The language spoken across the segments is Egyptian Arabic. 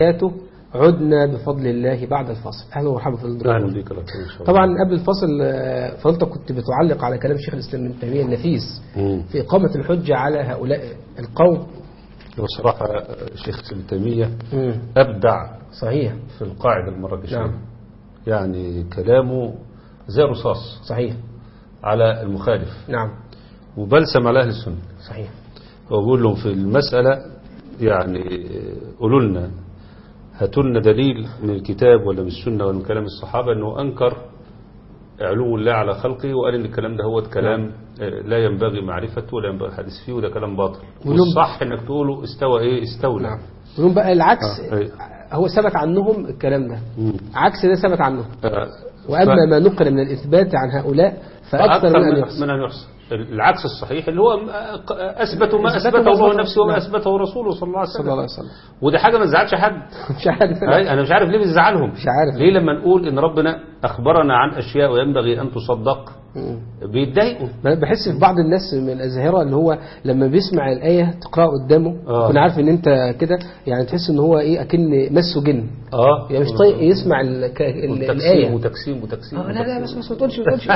وبركاته عدنا بفضل الله بعد الفاصل أهلا ومرحبا في الدكتور اهلا بك لك ان شاء الله طبعا قبل الفاصل آه، فضلتك كنت بتعلق على كلام شيخ الإسلام ابن تيمية النفيس مم. في إقامة الحجة على هؤلاء القوم بصراحه شيخ ابن تيميه مم. ابدع صحيح في القاعده المراكشيه نعم. يعني كلامه زي رصاص صحيح على المخالف نعم وبلسم على اهل السنه صحيح وأقول لهم في المسألة يعني قولوا لنا هاتوا لنا دليل من الكتاب ولا من السنة ولا من كلام الصحابة أنه أنكر علو الله على خلقه وقال إن الكلام ده هو كلام آه، لا ينبغي معرفته ولا ينبغي الحديث فيه وده كلام باطل ولهم- والصح إنك تقوله استوى إيه استولى نعم يقولون بقى العكس آه، أي. هو ثبت عنهم الكلام ده مم. عكس ده ثبت عنهم آه، وأما ف- ما نقل من الإثبات عن هؤلاء فأكثر من أن يحصل من أن يحصل العكس الصحيح اللي هو أثبتوا ما أثبتوا أثبته ما الله أثبته. نفسه وما نعم. أثبته رسوله صلى الله عليه صلى الله عليه وسلم وسلم وده حاجة ما تزعلش حد مش عارف أي أنا مش عارف ليه بتزعلهم مش عارف. ليه لما نقول إن ربنا أخبرنا عن أشياء وينبغي أن تصدق مم. بيتضايقوا ما بحس في بعض الناس من الأزهرة اللي هو لما بيسمع الآية تقرأ قدامه آه. كنا عارف ان انت كده يعني تحس ان هو ايه اكن مسه جن اه يعني مش طايق يسمع ال- ك- ال- وتقسيم الآية وتقسيم وتقسيم آه لا لا وتقسيم. بس بس ما تقولش ما تقولش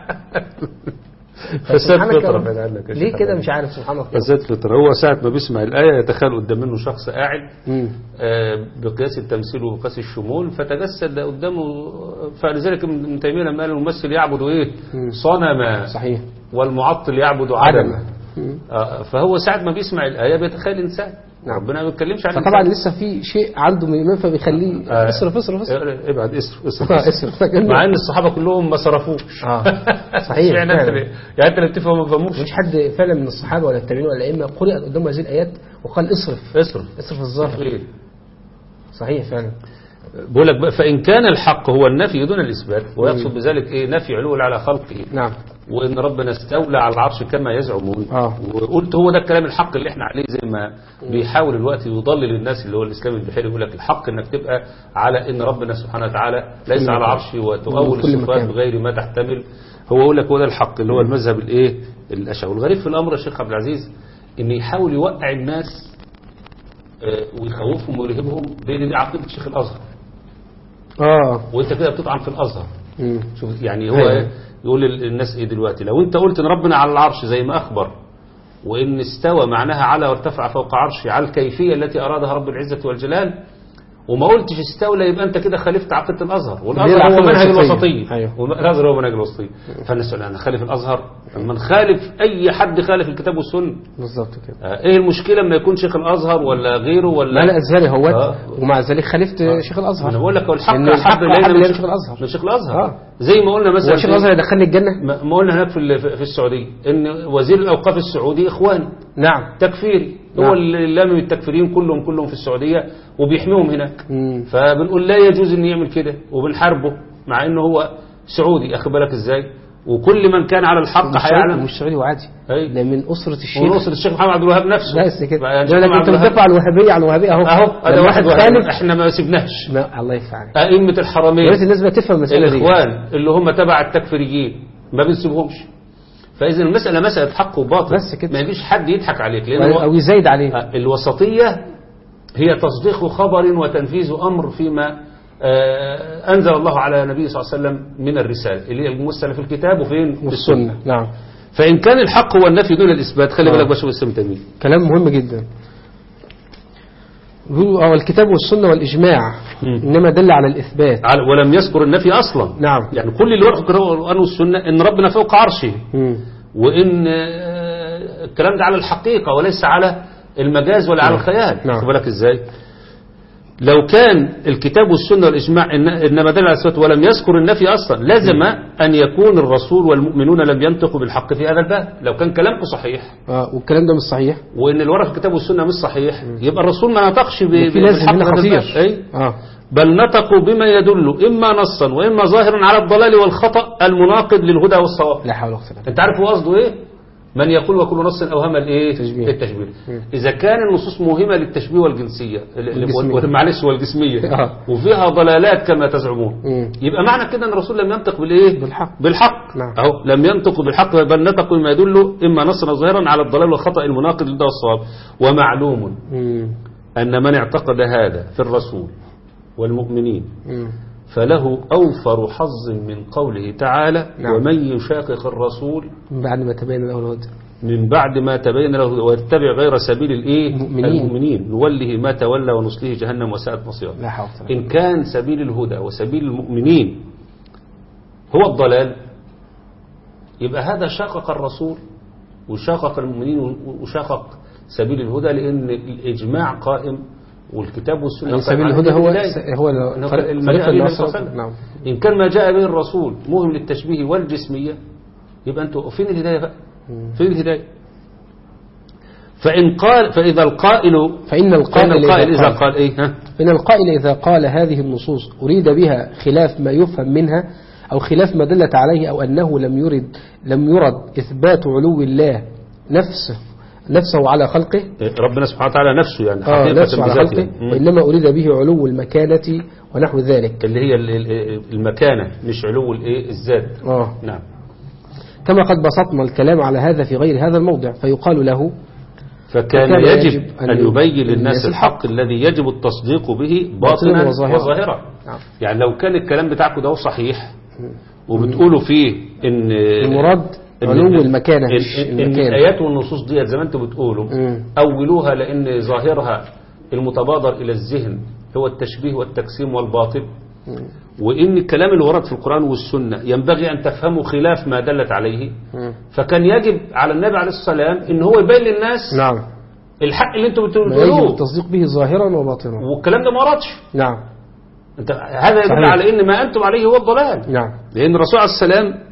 فساد سبحانك يا فطرة رب. بعد عنك يا ليه شيخ كده حبيبي. مش عارف سبحان الله فساد فطرة هو ساعة ما بيسمع الآية يتخيل قدام منه شخص قاعد مم. آه، بقياس التمثيل وبقياس الشمول فتجسد قدامه فلذلك ابن تيمية لما قال الممثل يعبد ايه مم. صنما صحيح والمعطل يعبد عدما. عدما مم. آه، فهو ساعة ما بيسمع الآية بيتخيل إنسان نعم. ربنا ما بيتكلمش عن فطبعا إنسان. لسه في شيء عنده من الإيمان فبيخليه آه. اصرف اصرف اصرف ابعد اصرف اصرف, آه، اصرف فكأنه- مع ان الصحابه كلهم ما صرفوش اه صحيح يعني انت فعلا. اللي- يعني انت اللي بتفهم ما فهموش مفيش حد فعلا من الصحابة ولا التابعين ولا الأئمة قرأت قدامه هذه الآيات وقال اصرف اصرف اصرف الظاهر إيه؟ صحيح فعلا بقول لك بقى فان كان الحق هو النفي دون الاثبات ويقصد بذلك ايه نفي علو على خلقه نعم وان ربنا استولى على العرش كما يزعمون آه. وقلت هو ده الكلام الحق اللي احنا عليه زي ما بيحاول الوقت يضلل الناس اللي هو الاسلام البحيري يقول لك الحق انك تبقى على ان ربنا سبحانه وتعالى ليس كل على مكان. عرشه وتؤول كل الصفات مكان. بغير ما تحتمل هو يقول لك هو ده الحق اللي هو المذهب الايه الاشعري والغريب في الامر يا شيخ عبد العزيز ان يحاول يوقع الناس آه، ويخوفهم ويرهبهم بين دي عقيده شيخ الازهر اه وانت كده بتطعن في الازهر مم. شوف يعني هو أيوة. يقول للناس ايه دلوقتي لو انت قلت ان ربنا على العرش زي ما اخبر وان استوى معناها على وارتفع فوق عرشه على الكيفيه التي ارادها رب العزه والجلال وما قلتش استولى يبقى انت كده خالفت عقيده الازهر والازهر هو هو منهج الوسطية. الوسطيه أيوة. والازهر هو منهج الوسطيه فالناس تقول انا خالف الازهر لما نخالف اي حد خالف الكتاب والسنه بالظبط كده آه، ايه المشكله لما يكون شيخ الازهر ولا غيره ولا لا لا ازهري هو آه. ومع ذلك خالفت شيخ الازهر انا بقول لك هو الحق لأن الحق احب الينا أحب من إلينا شيخ شيخ الأزهر. من شيخ الازهر آه. زي ما قلنا مثلا هو شيخ في- الازهر يدخلني الجنه ما ما قلنا هناك في ال- في السعودية ان وزير الاوقاف السعودي اخواني نعم تكفيري نعم. هو اللي لامم التكفيريين كلهم كلهم في السعودية وبيحميهم هناك مم. فبنقول لا يجوز ان يعمل كده وبنحاربه مع انه هو سعودي اخد بالك ازاي وكل من كان على الحق مش سعودي هيعلم مش سعودي وعادي أي. ده من اسره الشيخ ونصر الشيخ محمد عبد الوهاب نفسه بس كده بقى يقول الشيخ لك محمد انت عبد الوهاب- بتدافع عن الوهابيه عن الوهابيه اهو اهو هذا لما واحد واحد واحد خالف احنا ما سبناش ما الله يفتح عليك ائمة الحرمين يا ريت الناس بقى تفهم المساله دي الإخوان اللي هم تبع التكفيريين ما بنسيبهمش فإذا المسألة مسألة حق وباطل بس كده. ما يجيش حد يضحك عليك لأن او هو يزايد عليه الوسطية هي تصديق خبر وتنفيذ أمر فيما آه، أنزل الله على نبيه صلى الله عليه وسلم من الرسالة اللي هي الممثلة في الكتاب وفين في السنة والسنه نعم فإن كان الحق هو النفي دون الإثبات خلي آه. بالك باشا والسلام تيمية كلام مهم جدا هو هو الكتاب والسنه والاجماع مم. انما دل على الاثبات على- ولم يذكر النفي أصلا نعم يعني كل اللي ورد في القرآن والسنة إن ربنا فوق عرشه مم. وإن آه، الكلام ده على الحقيقة وليس على المجاز ولا على نعم. الخيال نعم. خد بالك إزاي لو كان الكتاب والسنة والإجماع إن- إنما دل على الثبات ولم يذكر النفي أصلا لازم أن يكون الرسول والمؤمنون لم ينطقوا بالحق في هذا الباب لو كان كلامكم صحيح اه والكلام ده مش صحيح وإن الورق في الكتاب والسنة مش صحيح يبقى الرسول ما نطقش ب- في لازم بالحق هنا في هذا خطير الباب. أي اه بل نطقوا بما يدل إما نصا وإما ظاهرا على الضلال والخطأ المناقض للهدى والصواب لا حول ولا قوه إلا بالله. انت عارف هو قصده ايه من يقول وكل نص اوهام الايه تشبيه. التشبيه مم. اذا كان النصوص موهمه للتشبيه والجنسيه ال- ال- والجسمية. وال- معلش والجسميه آه. وفيها ضلالات كما تزعمون مم. يبقى معنى كده ان الرسول لم ينطق بالايه بالحق. بالحق نعم. اهو لم ينطق بالحق بل نطق بما يدل اما نصا ظاهرا على الضلال والخطا المناقض للهدى والصواب ومعلوم مم. أن من اعتقد هذا في الرسول والمؤمنين مم. فله أوفر حظ من قوله تعالى نعم. ومن يشاقق الرسول من بعد ما تبين له الهدى من بعد ما تبين له ويتبع غير سبيل الايه المؤمنين. المؤمنين نوله ما تولى ونصله جهنم وساءت مصيرا لا حول ولا قوة إن كان سبيل الهدى وسبيل المؤمنين هو الضلال يبقى هذا شاقق الرسول وشاقق المؤمنين وشاقق سبيل الهدى لأن الإجماع قائم والكتاب والسنة يعني قائم سبيل على الهدى هو الهداية. س- هو إنه طريق الم- طريق النبي النصر صلى الله عليه وسلم. نعم إن كان ما جاء به الرسول مهم للتشبيه والجسمية يبقى أنتوا فين الهداية بقى فين الهداية فإن قال فإذا القائل فإن فإن القائل القائل إذا إذا قال قال إيه ها فإن القائل إذا قال هذه النصوص أريد بها خلاف ما يفهم منها أو خلاف ما دلت عليه أو أنه لم يرد لم يرد إثبات علو الله نفسه نفسه على خلقه ربنا سبحانه وتعالى نفسه يعني آه حقيقة نفسه على بذاته خلقه يعني. مم. وإنما أريد به علو المكانة ونحو ذلك اللي هي ال- ال- المكانة مش علو الايه الذات آه نعم كما قد بسطنا الكلام على هذا في غير هذا الموضع فيقال له فكان فكان يجب يجب أن أن يبين للناس للناس الحق الذي يجب التصديق به باطنا باطنا وظاهرا. وظاهرا نعم. يعني لو كان الكلام بتاعكم ده صحيح وبتقولوا فيه ان المراد إن- علو المكانة إن, مش إن المكان الآيات والنصوص ديت زي ما انتم بتقولوا مم. أولوها لأن ظاهرها المتبادر إلى الذهن هو التشبيه والتقسيم والباطل وإن الكلام اللي ورد في القرآن والسنة ينبغي أن تفهموا خلاف ما دلت عليه مم. فكان يجب على النبي عليه الصلاة والسلام إن هو يبين للناس نعم الحق اللي انتم ما يجب بتقولوه التصديق به ظاهرا وباطنا والكلام ده ما وردش نعم انت هذا يدل صحيح. على ان ما انتم عليه هو الضلال نعم لان الرسول عليه السلام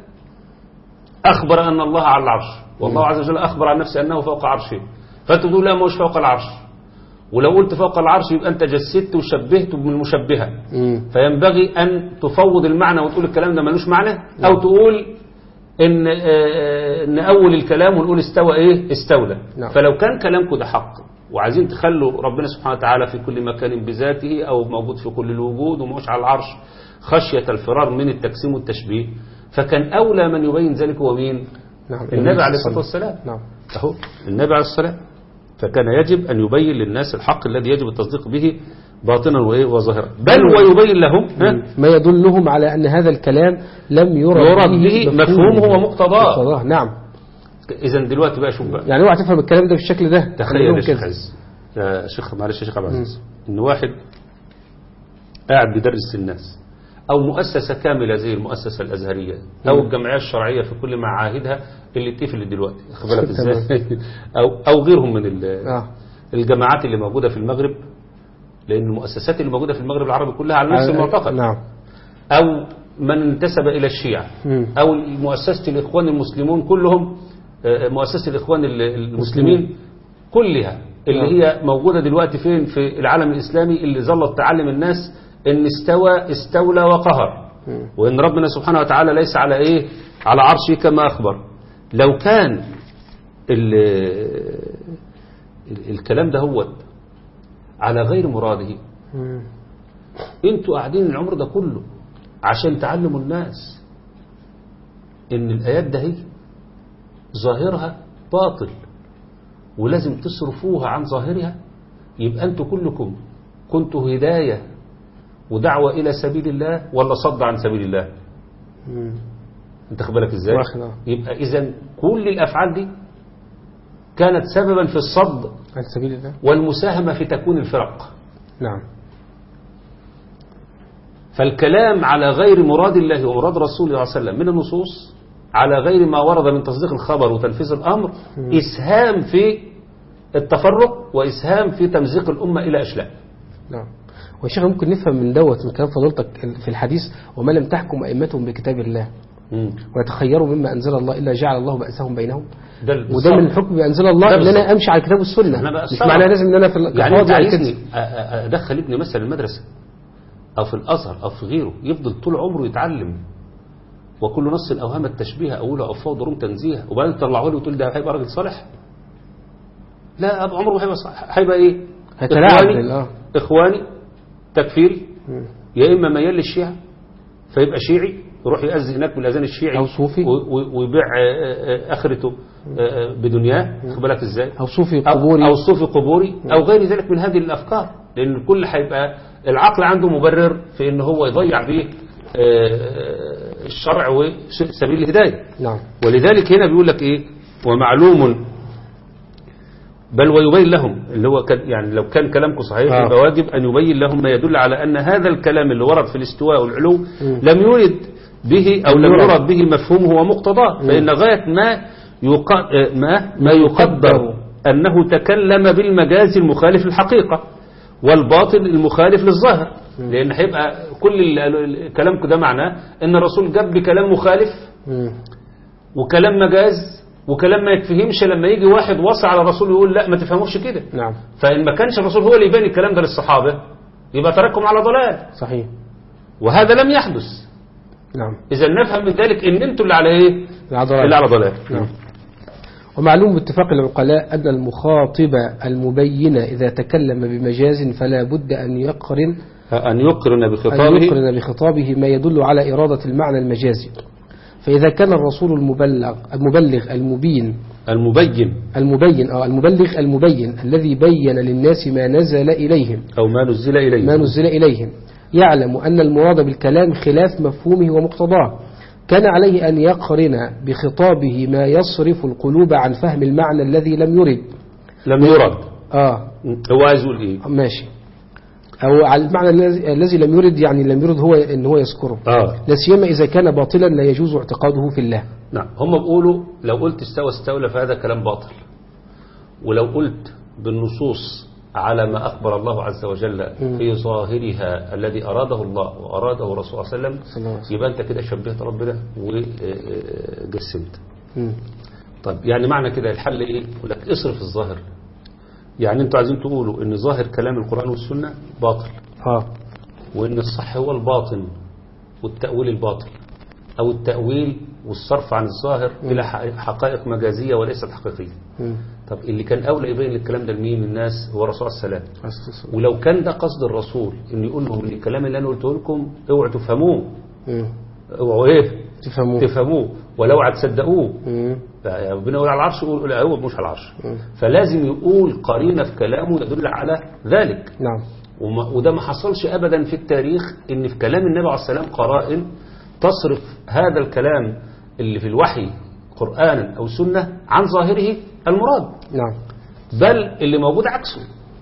اخبر ان الله على العرش والله عز وجل اخبر عن نفسه انه فوق عرشه فانت تقول لا مش فوق العرش ولو قلت فوق العرش يبقى انت جسدت وشبهته بالمشبهه مم. فينبغي أن تفوض المعنى وتقول الكلام ده ملوش معنى أو تقول إن, آه، إن أول الكلام ونقول استوى إيه استولى نعم. فلو كان كلامكم ده حق وعايزين تخلوا ربنا سبحانه وتعالى في كل مكان بذاته أو موجود في كل الوجود ومش على العرش خشية الفرار من التقسيم والتشبيه فكان أولى من يبين ذلك هو مين نعم النبي عليه الصلاة والسلام نعم أهو النبي عليه الصلاة والسلام فكان يجب أن يبين للناس الحق الذي يجب التصديق به باطنا وإيه وظاهرا بل ويبين لهم ها ما يدلهم على أن هذا الكلام لم يرد, يرد به مفهومه ومقتضاه. مقتضاه نعم إذا دلوقتي بقى شوف بقى يعني اوعى تفهم الكلام ده بالشكل ده تخيل خليهم يا شيخ كده. عز يا شيخ معلش يا شيخ عبد العزيز إن واحد قاعد بيدرس الناس أو مؤسسة كاملة زي المؤسسة الأزهرية أو الجمعية الشرعية في كل معاهدها اللي تقفل دلوقتي واخد بالك ازاي أو أو غيرهم من ال- آه. الجماعات اللي موجودة في المغرب لأن المؤسسات اللي موجودة في المغرب العربي كلها على نفس المعتقد نعم أو من انتسب إلى الشيعة مم. أو مؤسسة الإخوان المسلمون كلهم آه، مؤسسة الإخوان ال- المسلمين كلها اللي نعم. هي موجودة دلوقتي فين في العالم الإسلامي اللي ظلت تعلم الناس إن استوى استولى وقهر مم. وإن ربنا سبحانه وتعالى ليس على إيه على عرشه كما أخبر لو كان ال ال- الكلام ده هو على غير مراده مم. انتوا قاعدين العمر ده كله عشان تعلموا الناس ان الايات ده هي ظاهرها باطل ولازم تصرفوها عن ظاهرها يبقى انتوا كلكم كنتوا هداية ودعوة الى سبيل الله ولا صد عن سبيل الله مم. انت خد بالك ازاي واخد اه. يبقى اذا كل الافعال دي كانت سببا في الصد عن سبيل الله والمساهمة في تكوين الفرق نعم فالكلام على غير مراد الله ومراد رسوله صلى الله عليه وسلم من النصوص على غير ما ورد من تصديق الخبر وتنفيذ الأمر إسهام في التفرق وإسهام في تمزيق الأمة إلى أشلاء نعم والشيخ ممكن نفهم من دوت من كلام فضيلتك في الحديث وما لم تحكم أئمتهم بكتاب الله ويتخيروا مما أنزل الله إلا جعل الله بأسهم بينهم ده وده من الحكم بأنزل الله ده إن أنا بالظبط. أمشي على الكتاب والسنة أنا بقى مش أستغرب. معناه لازم إن أنا في يعني أنت القواضي على عايزني كده أ- أ- أدخل ابني مثلا المدرسة أو في الأزهر أو في غيره يفضل طول عمره يتعلم وكل نص الأوهام التشبيه أولها أفواه ضروم تنزيه وبعدين تطلعه له وتقول ده هيبقى راجل صالح لا أبو عمره هيبقى صالح هيبقى إيه هيتلاعب إخواني بال- آه. إخواني تكفيري مم. يا إما ميال للشيعة فيبقى شيعي يروح يأذي هناك بالأذان الشيعي أو صوفي. و- و- ويبيع آه، آه، آخرته آه، بدنياه خد بالك ازاي أو صوفي أو, قبوري أو صوفي قبوري أو غير ذلك من هذه الأفكار لأن الكل هيبقى العقل عنده مبرر في أن هو يضيع به آه، الشرع وسبيل الهداية نعم ولذلك هنا بيقول لك إيه ومعلوم بل ويبين لهم اللي هو كان يعني لو كان كلامكم صحيح آه. يبقى واجب أن يبين لهم ما يدل على أن هذا الكلام اللي ورد في الاستواء والعلو لم يرد به أو لم يرد. يرد به مفهومه ومقتضاه فإن غاية ما يق- ما ما يقدر أنه تكلم بالمجاز المخالف للحقيقة والباطل المخالف للظاهر لأن هيبقى كل اللي قالوا- كلامكم ده معناه أن الرسول جاب بكلام مخالف مم. وكلام مجاز وكلام ما يكفيهمش لما يجي واحد وصى على الرسول يقول لا ما تفهموش كده نعم فإن ما كانش الرسول هو اللي يبين الكلام ده للصحابة يبقى تركهم على ضلال صحيح وهذا لم يحدث نعم إذا نفهم من ذلك إن أنتوا اللي على إيه؟ العضلات اللي على ضلال نعم ومعلوم باتفاق العقلاء أن المخاطب المبين إذا تكلم بمجاز فلا بد أن يقرن أن يقرن أن بخطابه يقرن بخطابه ما يدل على إرادة المعنى المجازي فإذا كان الرسول المبلغ المبلغ المبين المبين المبين أو المبلغ المبين الذي بين للناس ما نزل إليهم أو ما نزل إليه ما نزل إليهم يعلم أن المراد بالكلام خلاف مفهومه ومقتضاه كان عليه أن يقرن بخطابه ما يصرف القلوب عن فهم المعنى الذي لم يرد لم يرد آه هو عايز يقول إيه؟ ماشي أو على المعنى الذي الذي لم يرد يعني لم يرد هو إن هو يذكره آه لا سيما إذا كان باطلا لا يجوز اعتقاده في الله نعم هم بيقولوا لو قلت استوى استولى فهذا كلام باطل ولو قلت بالنصوص على ما أخبر الله عز وجل في ظاهرها الذي أراده الله وأراده رسول صلى الله عليه صلى الله عليه وسلم وسلم. يبقى أنت كده شبهت ربنا وجسمت مم. طيب يعني معنى كده الحل إيه؟ يقول لك اصرف الظاهر يعني أنتوا عايزين تقولوا إن ظاهر كلام القرآن والسنة باطل آه وإن الصح هو الباطن والتأويل الباطل أو التأويل والصرف عن الظاهر إلى ح- حقائق مجازية وليست حقيقية مم. طب اللي كان أولى يبين الكلام ده لمين الناس هو الرسول عليه السلام أستغفر. ولو كان ده قصد الرسول إن يقول لهم إن الكلام اللي أنا قلته لكم اوعوا تفهموه مم. اوعوا إيه تفهمون تفهموه ولو هتصدقوه مم. يعني ربنا يقول على العرش يقول لا هو مش على العرش فلازم يقول قرينة في كلامه يدل على ذلك نعم وما- وده ما حصلش أبدا في التاريخ إن في كلام النبي عليه السلام قرائن تصرف هذا الكلام اللي في الوحي قرآنا أو سنة عن ظاهره المراد نعم بل اللي موجود عكسه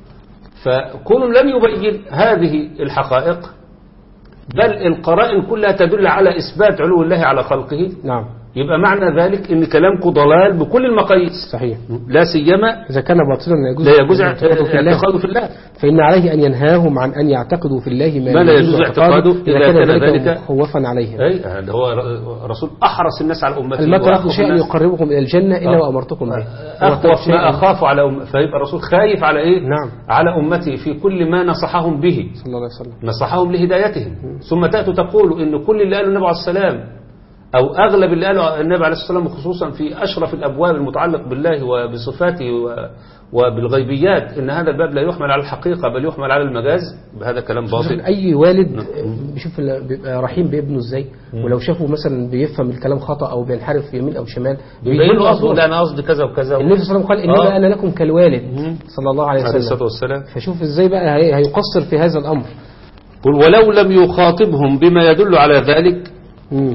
فكون لم يبين هذه الحقائق بل القرائن كلها تدل على إثبات علو الله على خلقه نعم يبقى معنى ذلك إن كلامكم ضلال بكل المقاييس صحيح لا سيما إذا كان باطلا لا يجوز لا يجوز اعتقاده في الله اعتقاده في الله فإن عليه أن ينهاهم عن أن يعتقدوا في الله ما, ما لا يجوز اعتقاده إذا إذا كان كان ذلك ذلك خوفا عليهم أي هذا هو رسول أحرص الناس على أمته هل ما تركوا وأخوف شيئا الناس- يقربكم إلى الجنة إلا آه. وأمرتكم به أخوف ما أخاف على أم... فيبقى الرسول خايف على إيه نعم. على أمته في كل ما نصحهم به صلى الله عليه وسلم نصحهم لهدايتهم ثم تأتوا تقولوا إن كل اللي قاله النبي عليه السلام أو أغلب اللي قاله النبي عليه الصلاة والسلام خصوصا في أشرف الأبواب المتعلق بالله وبصفاته و... وبالغيبيات إن هذا الباب لا يحمل على الحقيقة بل يحمل على المجاز بهذا كلام شوف باطل أي والد بيشوف ال- بيبقى رحيم بابنه إزاي ولو شافه مثلا بيفهم الكلام خطأ أو بينحرف يمين أو شمال بيبين له قصده أصلاً. لا أنا قصدي كذا وكذا النبي صلى الله عليه وسلم قال إنما آه. أنا لكم كالوالد صلى الله عليه عليه الصلاة وسلم والسلام فشوف إزاي بقى هي- هيقصر في هذا الأمر قل ولو لم يخاطبهم بما يدل على ذلك مم.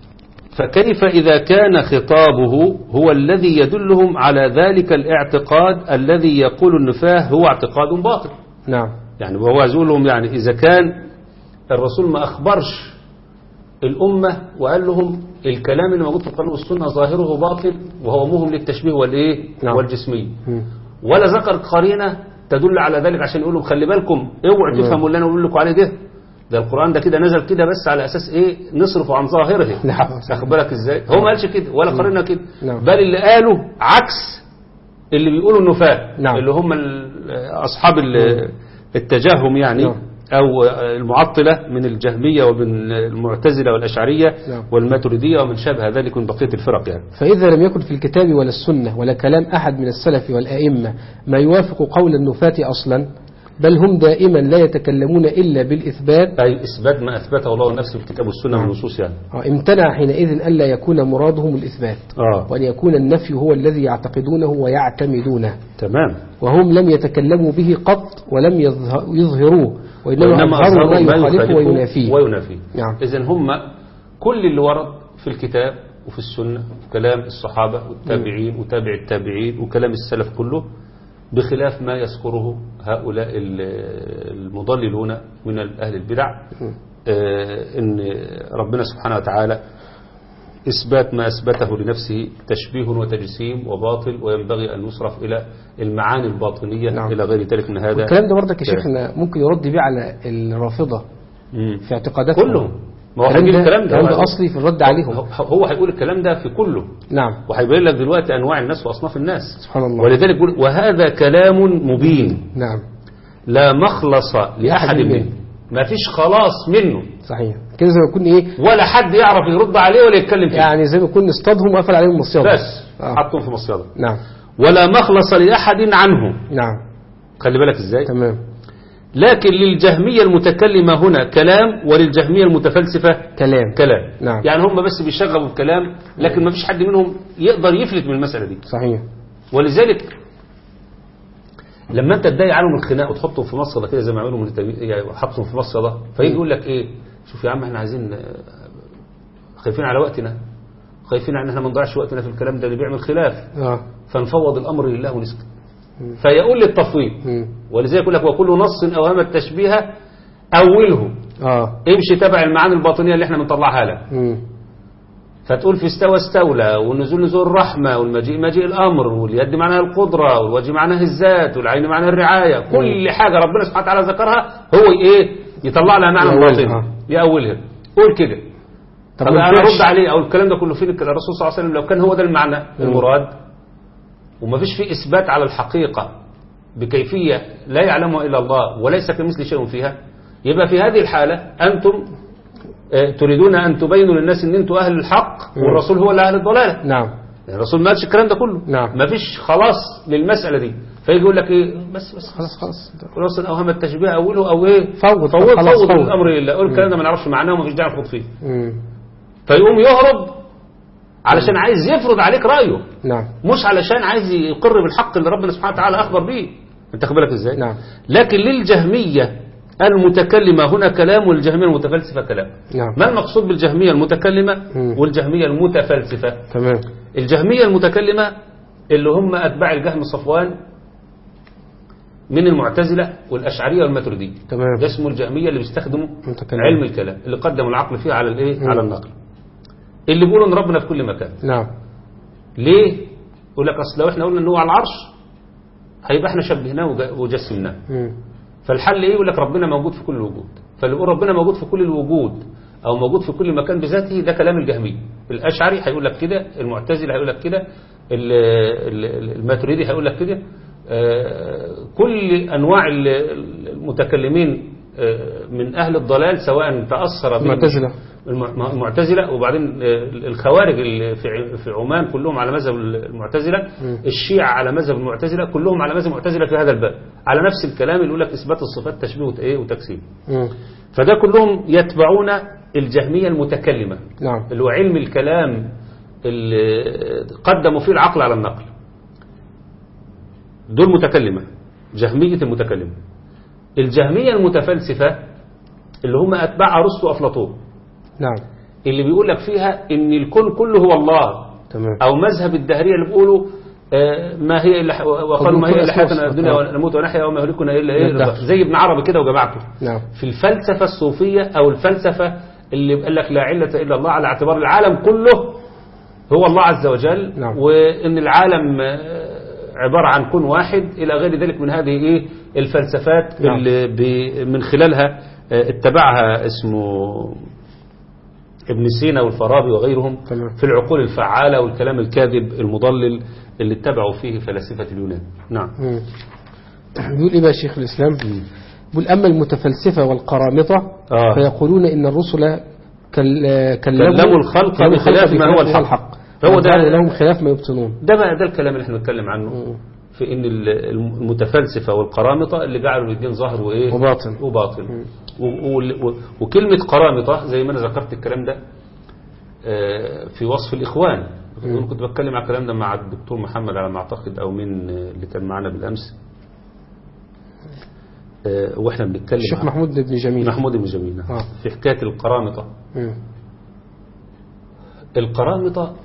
فكيف إذا كان خطابه هو الذي يدلهم على ذلك الاعتقاد الذي يقول النفاه هو اعتقاد باطل نعم يعني وهو عايز يقول لهم يعني إذا كان الرسول ما أخبرش الأمة وقال لهم الكلام اللي موجود في القرآن والسنة ظاهره باطل وهو مهم للتشبيه والإيه نعم. والجسمية مم. ولا ذكر قرينة تدل على ذلك عشان يقول لهم خلي بالكم اوعوا تفهموا اللي أنا بقول لكم عليه ده ده القرآن ده كده نزل كده بس على أساس إيه نصرفه عن ظاهره نعم واخد بالك ازاي هو ما قالش كده ولا قررنا كده نعم. بل اللي قاله عكس اللي بيقولوا النفاة نعم. اللي هم ال- أصحاب ال- التجهم يعني نعم. أو المعطلة من الجهمية ومن المعتزلة والأشعرية نعم. والماتريدية ومن شابه ذلك من بقية الفرق يعني فإذا لم يكن في الكتاب ولا السنة ولا كلام أحد من السلف والأئمة ما يوافق قول النفاة أصلا بل هم دائما لا يتكلمون إلا بالإثبات أي إثبات ما أثبته الله نفسه في الكتاب والسنة نعم. والنصوص يعني آه، امتنع حينئذ ألا يكون مرادهم الإثبات آه وأن يكون النفي هو الذي يعتقدونه ويعتمدونه تمام وهم لم يتكلموا به قط ولم يظه- يظهروه وإنما, وإنما أظهروا ما أظهروا يخالفه وينافيه وينافيه نعم. إذن هم كل اللي ورد في الكتاب وفي السنة وكلام الصحابة والتابعين وتابع التابعين وكلام السلف كله بخلاف ما يذكره هؤلاء ال- المضللون من أهل البدع آه، إن ربنا سبحانه وتعالى إثبات ما أثبته لنفسه تشبيه وتجسيم وباطل وينبغي أن يصرف إلى المعاني الباطنية نعم. إلى غير ذلك من هذا الكلام ده برضك يا شيخنا ممكن يرد بيه على الرافضة مم. في اعتقاداتهم كلهم ما هو هيجيب الكلام ده الكلام ده هو- أصلي في الرد عليهم هو- هو هيقول الكلام ده في كله نعم وهيبين لك دلوقتي انواع الناس واصناف الناس سبحان الله ولذلك يقول وهذا كلام مبين نعم لا مخلص لاحد منه. منه ما فيش خلاص منه صحيح كده زي ما يكون إيه ولا حد يعرف يرد عليه ولا يتكلم فيه يعني زي ما يكون اصطادهم وقفل عليهم مصيدة بس آه. حطهم في مصيده نعم ولا مخلص لاحد عنه نعم خلي بالك ازاي تمام لكن للجهميه المتكلمه هنا كلام وللجهميه المتفلسفه كلام كلام نعم. يعني هم بس بيشغلوا الكلام لكن ما فيش حد منهم يقدر يفلت من المساله دي صحيح ولذلك لما انت تضايق عنهم الخناق وتحطهم في مصيده كده زي ما عملوا من التمي- يعني حطهم في مصيده فيجي يقول لك ايه شوف يا عم احنا عايزين آه، خايفين على وقتنا خايفين ان احنا ما نضيعش وقتنا في الكلام ده اللي بيعمل خلاف اه فنفوض الامر لله ونسكت فيقول للتفويض مم. ولذلك يقول لك وكل نص اوهم التشبيه اوله اه امشي تبع المعاني الباطنيه اللي احنا بنطلعها لك مم. فتقول في استوى استولى والنزول نزول الرحمة والمجيء مجيء الأمر واليد معناها القدرة والوجه معناها الذات والعين معناها الرعاية كل حاجة ربنا سبحانه وتعالى ذكرها هو إيه يطلع لها معنى يأولها. باطني يأولها قول كده طب طب ما أنا ينفعش- أرد عليه أو الكلام ده كله فين الرسول صلى الله عليه وسلم لو كان هو ده المعنى المراد وما فيش فيه إثبات على الحقيقة بكيفية لا يعلمها إلا الله وليس كمثل شيء فيها يبقى في هذه الحالة أنتم آه، تريدون أن تبينوا للناس أن أنتم أهل الحق والرسول هو اللي أهل الضلالة نعم يعني الرسول ما قالش الكلام ده كله نعم. ما فيش خلاص للمسألة دي فيجي يقول لك إيه بس بس خلاص خلاص خلاص الأوهام التشبيه أوله أو إيه فوض فوض خلاص فوض فوض. الأمر لله قول الكلام ده ما نعرفش معناه وما فيش داعي نخوض فيه مم. فيقوم يهرب علشان عايز يفرض عليك رأيه نعم مش علشان عايز يقر بالحق اللي ربنا سبحانه وتعالى أخبر به انت خد بالك ازاي نعم. لكن للجهمية المتكلمة هنا كلام والجهمية المتفلسفة كلام نعم ما المقصود بالجهمية المتكلمة مم. والجهمية المتفلسفة تمام الجهمية المتكلمة اللي هم أتباع الجهم صفوان من المعتزلة والأشعرية والماتريدية تمام ده اسمه الجهمية اللي بيستخدموا متكلم. علم الكلام اللي قدموا العقل فيه على الايه مم. على النقل اللي بيقولوا ان ربنا في كل مكان نعم ليه يقول لك اصل لو احنا قلنا ان هو على العرش هيبقى احنا شبهناه وج- وجسمناه مم. فالحل ايه يقول لك ربنا موجود في كل الوجود فاللي يقول ربنا موجود في كل الوجود او موجود في كل مكان بذاته ده كلام الجهمي الاشعري هيقول لك كده المعتزلي هيقول لك كده ال- ال- الماتريدي هيقول لك كده آه، كل انواع ال- المتكلمين آه، من اهل الضلال سواء تاثر بهم المعتزلة. الم- المعتزلة وبعدين آه، الخوارج اللي في ع- في عمان كلهم على مذهب المعتزلة الشيعة على مذهب المعتزلة كلهم على مذهب المعتزلة في هذا الباب على نفس الكلام اللي يقول لك إثبات الصفات تشبيه وت- إيه وتكسير مم. فده كلهم يتبعون الجهمية المتكلمة نعم اللي هو علم الكلام اللي قدموا فيه العقل على النقل دول متكلمة جهمية المتكلمة الجهمية المتفلسفة اللي هم أتباع أرسطو وأفلاطون نعم اللي بيقول لك فيها ان الكون كله هو الله تمام او مذهب الدهريه اللي بيقولوا آه، ما هي الا وقالوا ما هي الا حياتنا الدنيا ونموت ونحيا وما يهلكنا الا ايه الدهر. زي ابن عربي كده وجماعته نعم في الفلسفه الصوفيه او الفلسفه اللي قال لك لا عله الا الله على اعتبار العالم كله هو الله عز وجل نعم. وان العالم آه، عباره عن كون واحد الى غير ذلك من هذه ايه الفلسفات نعم. اللي ب- من خلالها آه، اتبعها اسمه ابن سينا والفارابي وغيرهم تمام. في العقول الفعالة والكلام الكاذب المضلل اللي اتبعوا فيه فلاسفة اليونان نعم مم. بيقول ايه بقى شيخ الاسلام بيقول اما المتفلسفه والقرامطه آه. فيقولون ان الرسل كل- كلموا كلموا الخلق بخلاف ما هو الحق. هو هو ده- ده لهم خلاف ما يبطنون ده بقى ده الكلام اللي احنا بنتكلم عنه مم. في ان ال- المتفلسفة والقرامطة اللي جعلوا للدين ظاهر وايه وباطن. وباطن و- و- و- وكلمة قرامطة زي ما انا ذكرت الكلام ده آه، في وصف الإخوان أنا كنت بتكلم على الكلام ده مع الدكتور محمد على ما أعتقد أو من آه، اللي كان معنا بالأمس آه، وإحنا بنتكلم الشيخ عن- محمود بن جميل محمود بن جميل نعم. آه. في حكاية القرامطة مم. القرامطة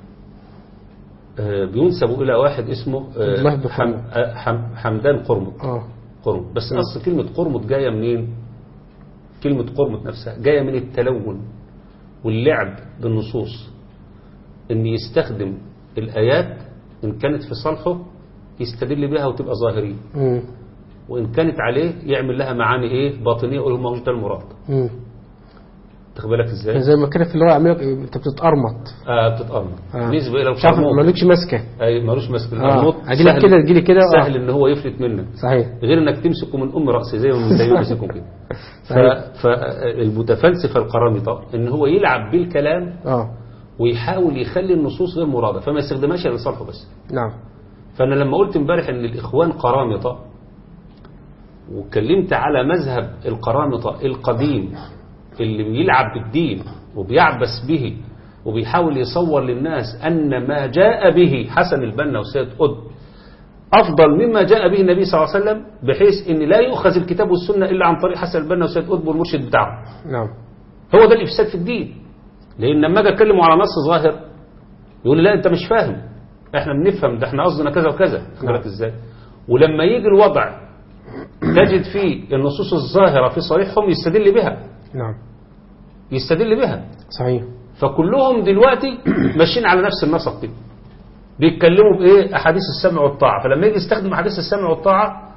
آه، بينسبوا إلى واحد اسمه آه، الله بن حم- قرمط. آه، حم- حمدان قرمط اه قرمط بس أصل كلمة قرمط جاية منين كلمة قرمط نفسها جاية من التلون واللعب بالنصوص ان يستخدم الآيات إن كانت في صالحه يستدل بها وتبقى ظاهرية مم. وإن كانت عليه يعمل لها معاني إيه باطنية يقول ما هوش ده المراد مم. تاخد بالك إزاي زي ما كده في اللي هو عامل لك انت بتتقرمط آه بتتقرن آه. نسبة إلى مش عارف القرموط مالكش ماسكه أي ملوش ماسك اه القرموط اجي لك سهل- كده تجي لي كده آه. سهل إن هو يفلت منك صحيح غير انك تمسكه من ام راسه زي ما زي ما مسكهم كده صحيح. ف- فالمتفلسفه القرامطه ان هو يلعب بالكلام اه ويحاول يخلي النصوص غير مرادة فما يستخدمهاش إلا لصالحه بس نعم فأنا لما قلت امبارح إن الإخوان قرامطة واتكلمت على مذهب القرامطة القديم اللي بيلعب بالدين وبيعبس به وبيحاول يصور للناس أن ما جاء به حسن البنا وسيد قطب أفضل مما جاء به النبي صلى الله عليه وسلم بحيث أن لا يؤخذ الكتاب والسنة إلا عن طريق حسن البنا وسيد قطب والمرشد بتاعه نعم هو ده الإفساد في الدين لأن لما أجي أتكلم على نص ظاهر يقول لي لا أنت مش فاهم إحنا بنفهم ده إحنا قصدنا كذا وكذا خد بالك إزاي ولما يجي الوضع تجد فيه النصوص الظاهرة في صريحهم يستدل بها نعم يستدل بها صحيح فكلهم دلوقتي ماشيين على نفس النسق كده بيتكلموا بإيه أحاديث السمع والطاعة فلما يجي يستخدم أحاديث السمع والطاعة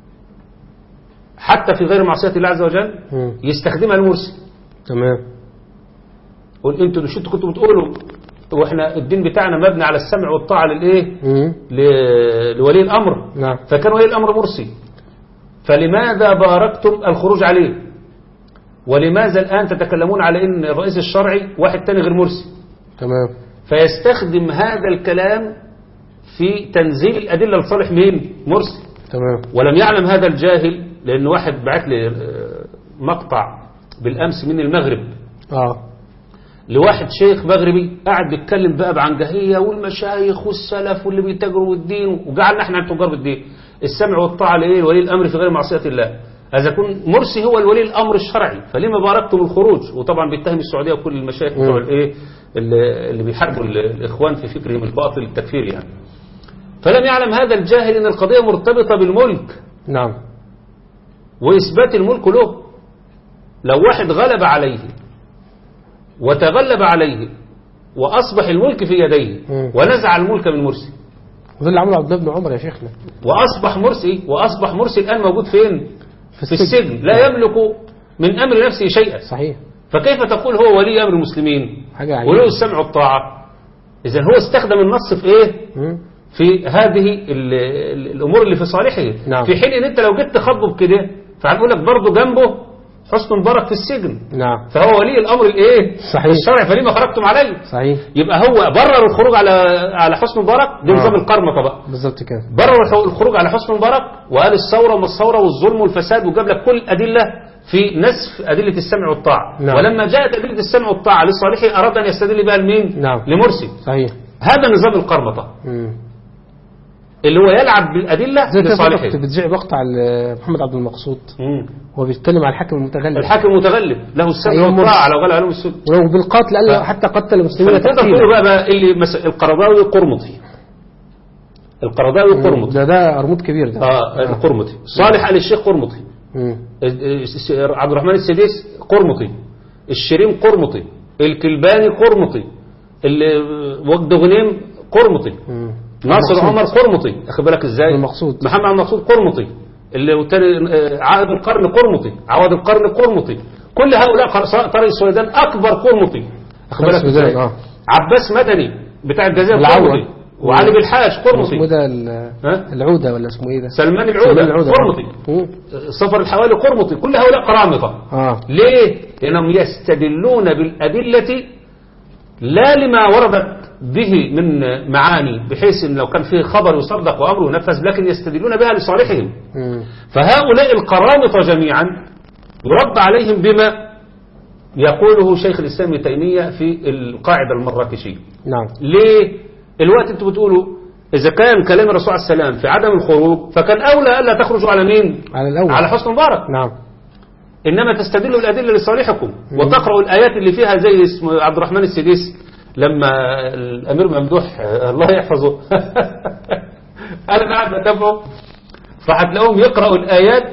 حتى في غير معصية الله عز وجل مم. يستخدمها المرسل تمام قول انتوا مش انتوا كنتوا بتقولوا واحنا الدين بتاعنا مبني على السمع والطاعه للايه مم. ل- لولي الامر نعم فكان ولي الامر مرسي فلماذا باركتم الخروج عليه ولماذا الان تتكلمون على ان الرئيس الشرعي واحد تاني غير مرسي تمام فيستخدم هذا الكلام في تنزيل الادله لصالح مين مرسي تمام ولم يعلم هذا الجاهل لان واحد بعت لي آه، مقطع بالامس من المغرب اه لواحد شيخ مغربي قاعد بيتكلم بقى بعنجهية والمشايخ والسلف واللي بيتاجروا بالدين وجعلنا احنا التجار بالدين السمع والطاعة لإيه ولي الأمر في غير معصية الله إذا كن مرسي هو الولي الأمر الشرعي فلما باركتم الخروج وطبعا بيتهم السعودية وكل المشايخ بتوع الايه اللي اللي بيحاربوا ال- الإخوان في فكرهم الباطل التكفيري يعني فلم يعلم هذا الجاهل أن القضية مرتبطة بالملك نعم وإثبات الملك له لو واحد غلب عليه وتغلب عليه وأصبح الملك في يديه مم. ونزع الملك من مرسي وده اللي عمله عبد الله بن عمر يا شيخنا وأصبح مرسي وأصبح مرسي الآن موجود فين في في السجن لا يملك من أمر نفسه شيئا صحيح فكيف تقول هو ولي أمر المسلمين حاجة عجيبة وله السمع والطاعة إذا هو استخدم النص في إيه مم. في هذه ال- ال- الأمور اللي في صالحه نعم. في حين إن أنت لو جيت تخاطبه بكده فهنقول لك برضه جنبه حسن مبارك في السجن نعم فهو ولي الامر الايه صحيح. الشرعي فلما خرجتم عليه صحيح يبقى هو برر الخروج على على حسن مبارك دي آه. نظام القرمطه بقى بالظبط كده برر الخ- الخروج على حسن مبارك وقال الثوره وما الثوره والظلم والفساد وجاب لك كل الادله في نسف ادله السمع والطاعه نعم. ولما جاءت ادله السمع والطاعه لصالحه اراد ان يستدل بها لمين نعم. لمرسي صحيح هذا نظام القرمطه مم. اللي هو يلعب بالادله زي كده كنت لصالحه بتذيع مقطع ل- محمد عبد المقصود مم. هو بيتكلم على الحاكم المتغلب الحاكم المتغلب له السمع أيوة مرسي. والطاعه لو غلب عليهم السجن ولو بالقتل قال له حتى قتل المسلمين فانت تقدر تقول تقتيلا بقى, بقى اللي مس... القرضاوي قرمطي القرضاوي قرمطي ده ده قرموط كبير ده اه القرمطي صالح آل الشيخ قرمطي مم. الس- عبد الرحمن السديس قرمطي الشريم قرمطي الكلباني قرمطي ال- وجد غنيم قرمطي مم. ناصر المقصود. عمر قرمطي اخد بالك ازاي المقصود. محمد عبد المقصود قرمطي اللي والتاني آه، عقد القرن قرمطي عوض القرن قرمطي كل هؤلاء قر- طارق السويدان اكبر قرمطي اخد بالك السودان، ازاي آه. عباس مدني بتاع الجزائر العوض. قرمطي وعلي بالحاج اسمه قرمطي ده ال- ها؟ العودة ولا اسمه ايه ده سلمان سلمان العودة العودة قرمطي مم. صفر الحوالي قرمطي كل هؤلاء قرامطة اه ليه؟ لأنهم يستدلون بالأدلة لا لما وردت به من معاني بحيث ان لو كان فيه خبر يصدق وامره ينفذ لكن يستدلون بها لصالحهم مم. فهؤلاء القرامطة جميعا يرد عليهم بما يقوله شيخ الإسلام ابن تيمية في القاعدة المراكشية نعم ليه الوقت انتوا بتقولوا إذا كان كلام الرسول عليه السلام في عدم الخروج فكان أولى ألا تخرجوا على مين على الأول على حسن مبارك نعم إنما تستدلوا الأدلة لصالحكم وتقرأوا الآيات اللي فيها زي اسم عبد الرحمن السديس لما الأمير ممدوح الله يحفظه أنا قاعد بتابعه فهتلاقوهم يقرأوا الآيات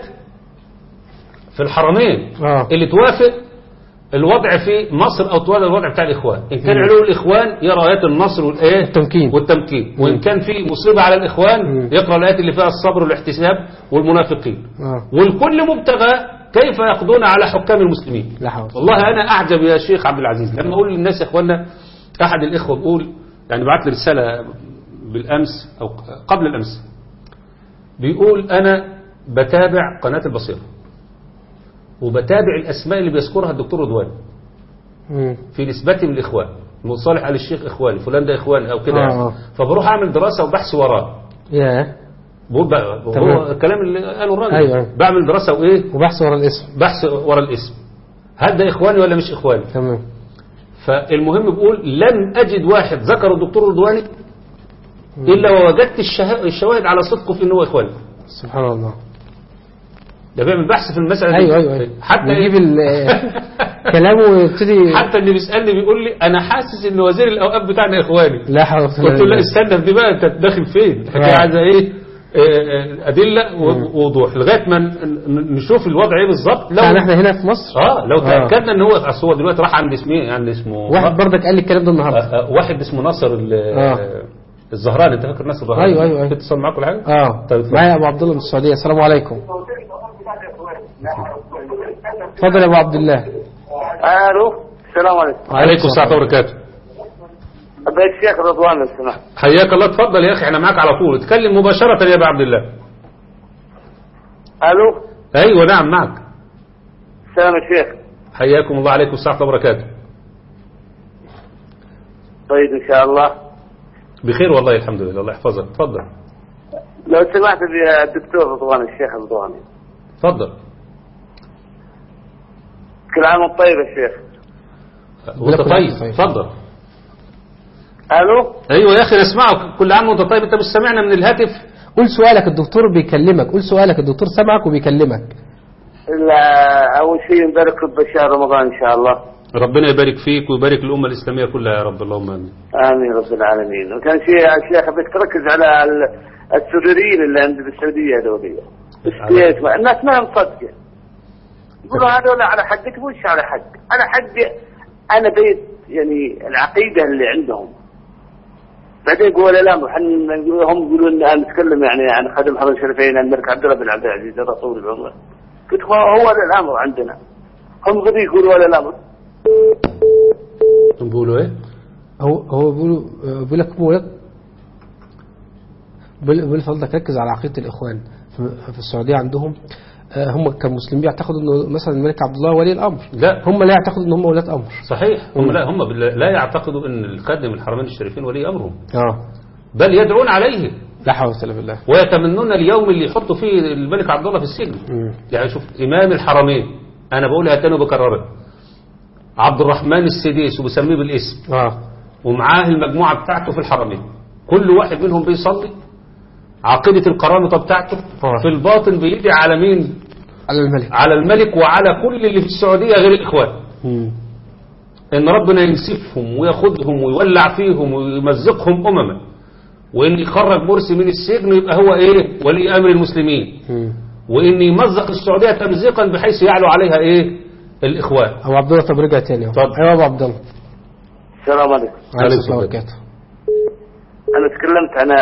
في الحرمين آه. اللي توافق الوضع في مصر أو توافق الوضع بتاع الإخوان إن كان مم. علو الإخوان يرى آيات النصر والآيات التمكين. والتمكين وإن كان في مصيبة على الإخوان مم. يقرأ الآيات اللي فيها الصبر والاحتساب والمنافقين آه. والكل مبتغى كيف يقضون على حكام المسلمين لا حول والله أنا أعجب يا شيخ عبد العزيز لما أقول للناس يا إخوانا أحد الإخوة بيقول يعني بعت لي رسالة بالأمس أو قبل الأمس بيقول أنا بتابع قناة البصيرة وبتابع الأسماء اللي بيذكرها الدكتور رضوان مم. في نسبتهم للإخوان مصالح آل الشيخ إخواني فلان ده إخواني أو كده آه، يعني. آه. فبروح أعمل دراسة وبحث وراه ياه بقول بقى هو تمام. الكلام اللي قاله الراجل أيوة، أيوة. بعمل دراسة وإيه وبحث ورا الاسم بحث ورا الاسم هل ده إخواني ولا مش إخواني تمام فالمهم بيقول لم أجد واحد ذكر الدكتور رضواني إلا ووجدت الشه- الشواهد على صدقه في أنه إخواني سبحان الله ده بيعمل بحث في المسألة دي. ايوه ايوه ايوه حتى يجيب إيه؟ ال- كلامه ويبتدي حتى اللي بيسألني بيقول لي أنا حاسس إن وزير الأوقاف بتاعنا إخواني لا حول ولا قوة قلت له لا إلا استنى في دي بقى أنت داخل فين الحكاية آه. عايزة إيه آه، آه، أدلة ووضوح لغاية ما ن- ن- نشوف الوضع إيه بالظبط لو يعني احنا هنا في مصر اه لو آه. تأكدنا ان هو أصل هو دلوقتي راح عند اسمه عند اسمه واحد برضك قال لي الكلام ده النهارده آه، آه، واحد اسمه ناصر ال- آه. الزهراني انت فاكر ناصر الزهراني أيوة، أيوة، أيوة. اتصل معاك ولا حاجه اه طيب، اتفضل. معايا ابو عبد الله من السعوديه السلام عليكم اتفضل يا ابو عبد الله الو السلام عليكم عليكم السلام وبركاته بيت الشيخ رضوان لو سمحت حياك الله اتفضل يا اخي احنا معاك على طول اتكلم مباشره يا ابو عبد الله الو ايوه نعم معك السلام يا شيخ حياكم الله عليكم السلام وبركاته طيب ان شاء الله بخير والله الحمد لله الله يحفظك تفضل لو سمحت يا الدكتور رضوان الشيخ رضوان اتفضل كل عام وانت طيب يا شيخ وانت لكم طيب طيب. اتفضل الو ايوه يا اخي نسمعك كل عام وانت طيب انت مش سامعنا من الهاتف قول سؤالك الدكتور بيكلمك قول سؤالك الدكتور سامعك وبيكلمك لا اول شيء نبارك بشهر رمضان ان شاء الله ربنا يبارك فيك ويبارك الامه الاسلاميه كلها يا رب اللهم امين امين رب العالمين وكان شيء يا شيخ بدك تركز على ال- السوريين اللي عند بالسعوديه هذول السويس ما- الناس ما هي مصدقه يقولوا هذول على حقك مش على حق على حق انا بيت يعني العقيده اللي عندهم بعدين يقول لا محن هم يقولون انا نتكلم يعني عن خادم الحرم الشريفين الملك عبد الله بن عبد العزيز الرسول العمر قلت هو هو ولا الامر عندنا هم غير يقولوا ولا الامر بيقولوا ايه هو هو بيقولوا بيقول لك بيقول لك بيقول بيقول فضلك ركز على عقيده الاخوان في في السعوديه عندهم آه، هم كمسلمين يعتقدوا انه مثلا الملك عبد الله ولي الامر لا هم لا يعتقدوا ان هم ولاة امر صحيح هم لا هم بال- لا يعتقدوا ان الخادم الحرمين الشريفين ولي امرهم اه بل يدعون عليه لا حول ولا قوه الا بالله ويتمنون اليوم اللي يحطوا فيه الملك عبد الله في السجن مم. يعني شوف امام الحرمين انا بقولها تاني وبكررها عبد الرحمن السديس وبسميه بالاسم اه ومعاه المجموعه بتاعته في الحرمين كل واحد منهم بيصلي عقيده القرامطه بتاعته آه. في الباطن بيدعي على مين على الملك على الملك وعلى كل اللي في السعوديه غير الاخوان مم. ان ربنا ينسفهم وياخدهم ويولع فيهم ويمزقهم امما وان يخرج مرسي من السجن يبقى هو ايه ولي امر المسلمين مم. وان يمزق السعوديه تمزيقا بحيث يعلو عليها ايه الاخوان ابو عبد الله طب رجع تاني اهو اتفضل. ايوه ابو عبد الله السلام عليكم عليه عليكم السلام السلام. وبركاته انا تكلمت عن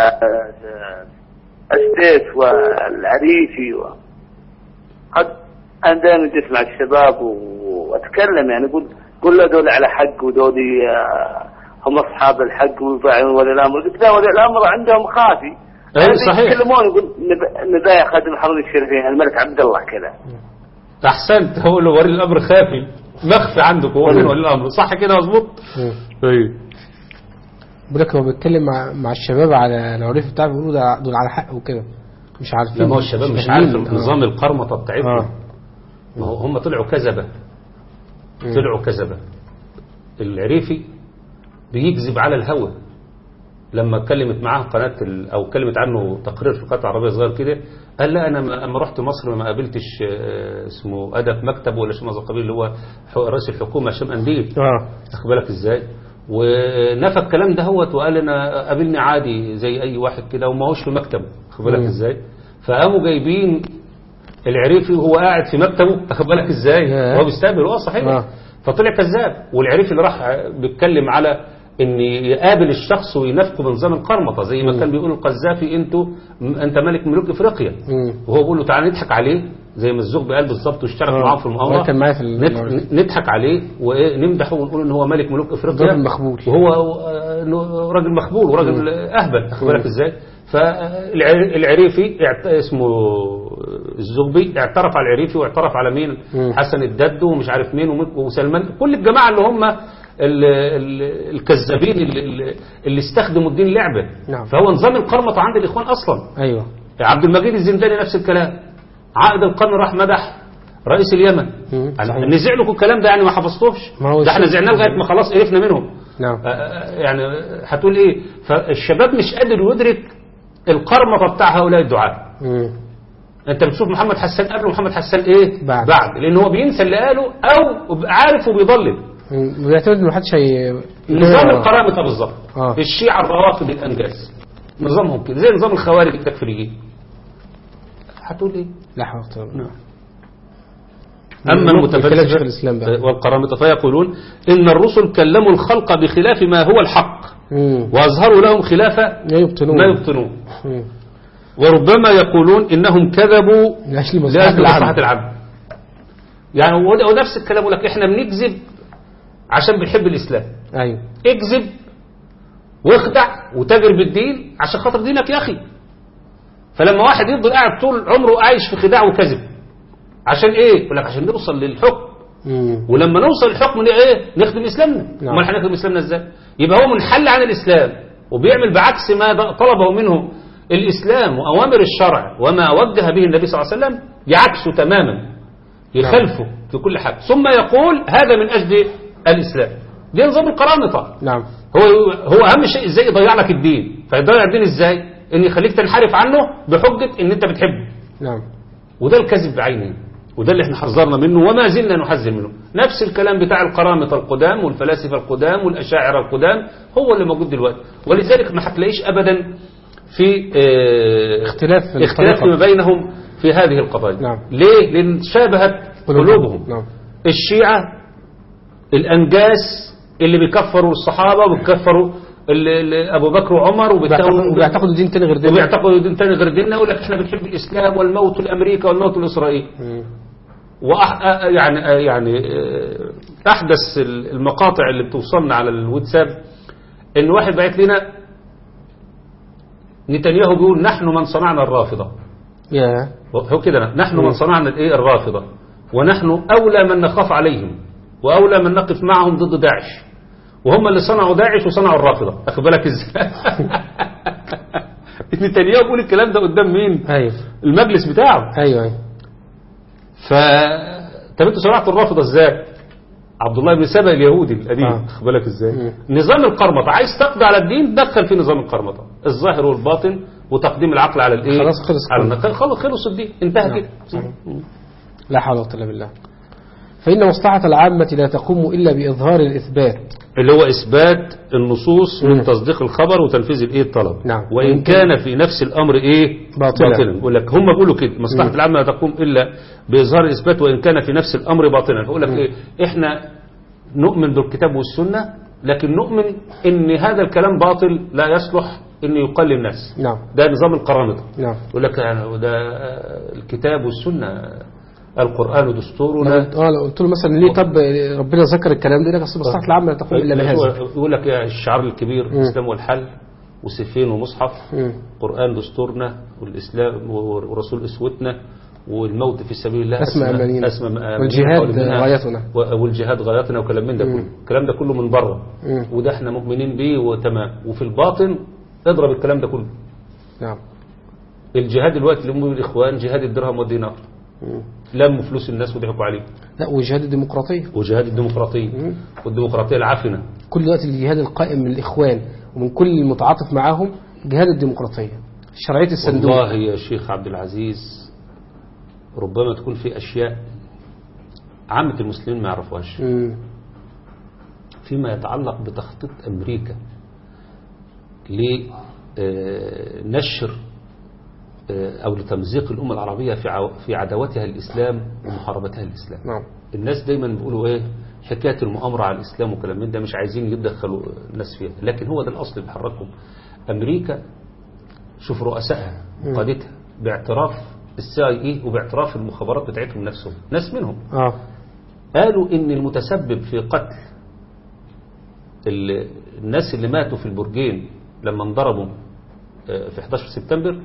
السيف والعريفي و... قد انا دائما اجلس مع الشباب و- واتكلم يعني اقول قول له دول على حق ودول آه، هم اصحاب الحق ويطيعون ولي الامر قلت لا ولي الامر عندهم خافي أي يعني صحيح. يتكلمون يقول نب- نبايع خادم الحرمين الشريفين الملك عبد الله كذا احسنت هو اللي ولي الامر خافي مخفي عندك هو من ولي الامر صح كده مظبوط مم. ايوه بيقول لك هو بيتكلم مع, مع الشباب على العريف بتاعه بيقولوا ده دول على حق وكده مش عارفين لما هو الشباب مش فاهمين. عارف آه. نظام القرمطة بتاعتهم اه ما هو هم طلعوا كذبة طلعوا كذبة العريفي بيكذب على الهوى لما اتكلمت معاه قناة ال- او اتكلمت عنه تقرير في القناة العربية صغير كده قال لا انا ما- اما رحت مصر ما قابلتش آه، اسمه ادب مكتب ولا شيء من هذا القبيل اللي هو ح- رئيس الحكومة هشام انديل اه واخد بالك ازاي ونفى الكلام دهوت وقال انا قابلني عادي زي اي واحد كده وما هوش في مكتبه واخد بالك مم. ازاي فقاموا جايبين العريفي وهو قاعد في مكتبه واخد بالك ازاي ياه. هو بيستقبل اه صحيح آه. فطلع كذاب والعريفي اللي راح بيتكلم على ان يقابل الشخص وينافقه بنظام القرمطه زي ما كان بيقول القذافي انتوا انت ملك ملوك افريقيا مم. وهو بيقول له تعالى نضحك عليه زي ما الزغبي قال بالظبط واشترك آه. معاهم في المؤامره هو كان معايا في ال- نت- نضحك عليه ونمدحه ونقول ان هو ملك ملوك افريقيا راجل مخبول. وهو آه، إنه راجل مخبول وراجل اهبل واخد بالك ازاي فالعريفي اسمه الزغبي اعترف على العريفي واعترف على مين مم. حسن الدد ومش عارف مين ومين- وسلمان كل الجماعه اللي هم ال- ال- الكذابين اللي, اللي- اللي استخدموا الدين لعبه نعم. فهو نظام القرمطه عند الاخوان اصلا ايوه عبد المجيد الزنداني نفس الكلام عقد القرن راح مدح رئيس اليمن مم. أنا صحيح. نزع لكم الكلام ده يعني ما حفظتوش ما هو ده احنا الشيء- زعناه لغايه ما خلاص قرفنا منهم نعم آه، آه، يعني هتقول ايه فالشباب مش قادر يدرك القرمطه بتاع هؤلاء الدعاة مم. انت بتشوف محمد حسان قبل ومحمد حسان ايه بعد. بعد لان هو بينسى اللي قاله او عارف وبيضلل مم. بيعتمد ان محدش هي نظام آه. القرامطه بالظبط آه. الشيعة الروافض الانجاز نظامهم كده زي نظام الخوارج التكفيريين هتقول ايه لا حول ولا قوة إلا بالله. أما بيتكلم المتفلسفة شيخ الإسلام بقى. والقرامطة فيقولون إن الرسل كلموا الخلق بخلاف ما هو الحق مم. وأظهروا لهم خلاف لا يبطلون ما يبطنون مم. وربما يقولون إنهم كذبوا لأجل مصلحة لأجل مصلحة العبد العبد يعني وده- ونفس الكلام يقول لك إحنا بنكذب عشان بنحب الإسلام أيوه اكذب واخدع وتاجر بالدين عشان خاطر دينك يا أخي فلما واحد يفضل قاعد طول عمره عايش في خداع وكذب عشان إيه؟ يقول لك عشان نوصل للحكم مم. ولما نوصل الحكم ده ايه نخدم اسلامنا نعم. امال هنخدم اسلامنا ازاي يبقى هو منحل عن الاسلام وبيعمل بعكس ما د- طلبه منه الاسلام واوامر الشرع وما وجه به النبي صلى الله عليه وسلم يعكسه تماما يخالفه في كل حاجه ثم يقول هذا من اجل الاسلام دي نظام القرامطه نعم هو هو اهم شيء ازاي يضيع لك الدين فيضيع الدين ازاي ان يخليك تنحرف عنه بحجه ان انت بتحبه نعم وده الكذب بعينه وده اللي احنا حذرنا منه وما زلنا نحذر منه نفس الكلام بتاع القرامطة القدام والفلاسفة القدام والأشاعرة القدام هو اللي موجود دلوقتي ولذلك ما هتلاقيش أبدا في اه اختلاف في اختلاف الطريقة. ما بينهم في هذه القضايا نعم. ليه؟ لأن شابهت قلوبهم نعم الشيعة الأنجاس اللي بيكفروا الصحابة وبيكفروا ال- ال- أبو بكر وعمر وبيتهموا وبيعتقدوا دين تاني غير دين وبيعتقدوا دين تاني غير ديننا يقول لك احنا بنحب الاسلام والموت لامريكا والموت لاسرائيل مم. وأح... يعني يعني آه، احدث المقاطع اللي بتوصلنا على الواتساب ان واحد بعت لنا نتنياهو بيقول نحن من صنعنا الرافضه يا هو كده نحن من صنعنا الايه الرافضه ونحن اولى من نخاف عليهم واولى من نقف معهم ضد داعش وهم اللي صنعوا داعش وصنعوا الرافضه اخد بالك ازاي نتنياهو بيقول الكلام ده قدام مين ايوه المجلس بتاعه ايوه ايوه ف طب انتوا صنعتوا الرافضه ازاي عبد الله بن سبأ اليهودي القديم آه. خد بالك ازاي مم. نظام القرمطه عايز تقضي على الدين دخل في نظام القرمطه الظاهر والباطن وتقديم العقل على الايه خلاص خلص على كله. النقل خلاص خلص الدين انتهى نعم. كده صحيح. لا حول ولا قوة الا بالله فإن مصلحة العامة لا تقوم إلا بإظهار الإثبات اللي هو اثبات النصوص مم. من تصديق الخبر وتنفيذ الايه الطلب نعم. وان كان في نفس الامر ايه باطلا. باطلا يقول لك هم بيقولوا كده مصلحه مم. العامه لا تقوم الا باظهار الاثبات وان كان في نفس الامر باطلا فيقول لك ايه احنا نؤمن بالكتاب والسنه لكن نؤمن ان هذا الكلام باطل لا يصلح ان يقال للناس نعم ده نظام القرامطه نعم يقول لك يعني ده الكتاب والسنه القران دستورنا اه لو قلت له مثلا ليه طب ربنا ذكر الكلام ده لك اصل مصلحة العامة لا تقوم إلا بهذا يقول لك يا الشعار الكبير مم. الاسلام والحل وسيفين ومصحف مم. قرآن دستورنا والإسلام ورسول أسوتنا والموت في سبيل الله أسمى أمانينا. أسمى أمانينا والجهاد قول منها غايتنا. و- والجهاد غايتنا وكلام من ده كله الكلام ده كله من بره مم. وده احنا مؤمنين بيه وتمام وفي الباطن اضرب الكلام ده كله نعم الجهاد دلوقتي اللي هم الاخوان جهاد الدرهم والدينار مم. لموا فلوس الناس وضحكوا عليه لا وجهاد الديمقراطية وجهاد الديمقراطيه مم. والديمقراطيه العفنه كل دلوقتي الجهاد القائم من الإخوان ومن كل المتعاطف معاهم جهاد الديمقراطية شرعية الصندوق والله يا شيخ عبد العزيز ربما تكون في اشياء عامة المسلمين ما يعرفوهاش مم. فيما يتعلق بتخطيط أمريكا لنشر أو لتمزيق الأمة العربية في عو- في عداوتها الإسلام ومحاربتها الإسلام نعم الناس دايما بيقولوا إيه حكاية المؤامرة على الإسلام وكلام من ده مش عايزين يدخلوا الناس فيها لكن هو ده الأصل اللي بيحركهم أمريكا شوف رؤسائها وقادتها باعتراف السي اي اي وباعتراف المخابرات بتاعتهم نفسهم ناس منهم اه قالوا ان المتسبب في قتل ال- الناس اللي ماتوا في البرجين لما انضربوا آه، في 11 سبتمبر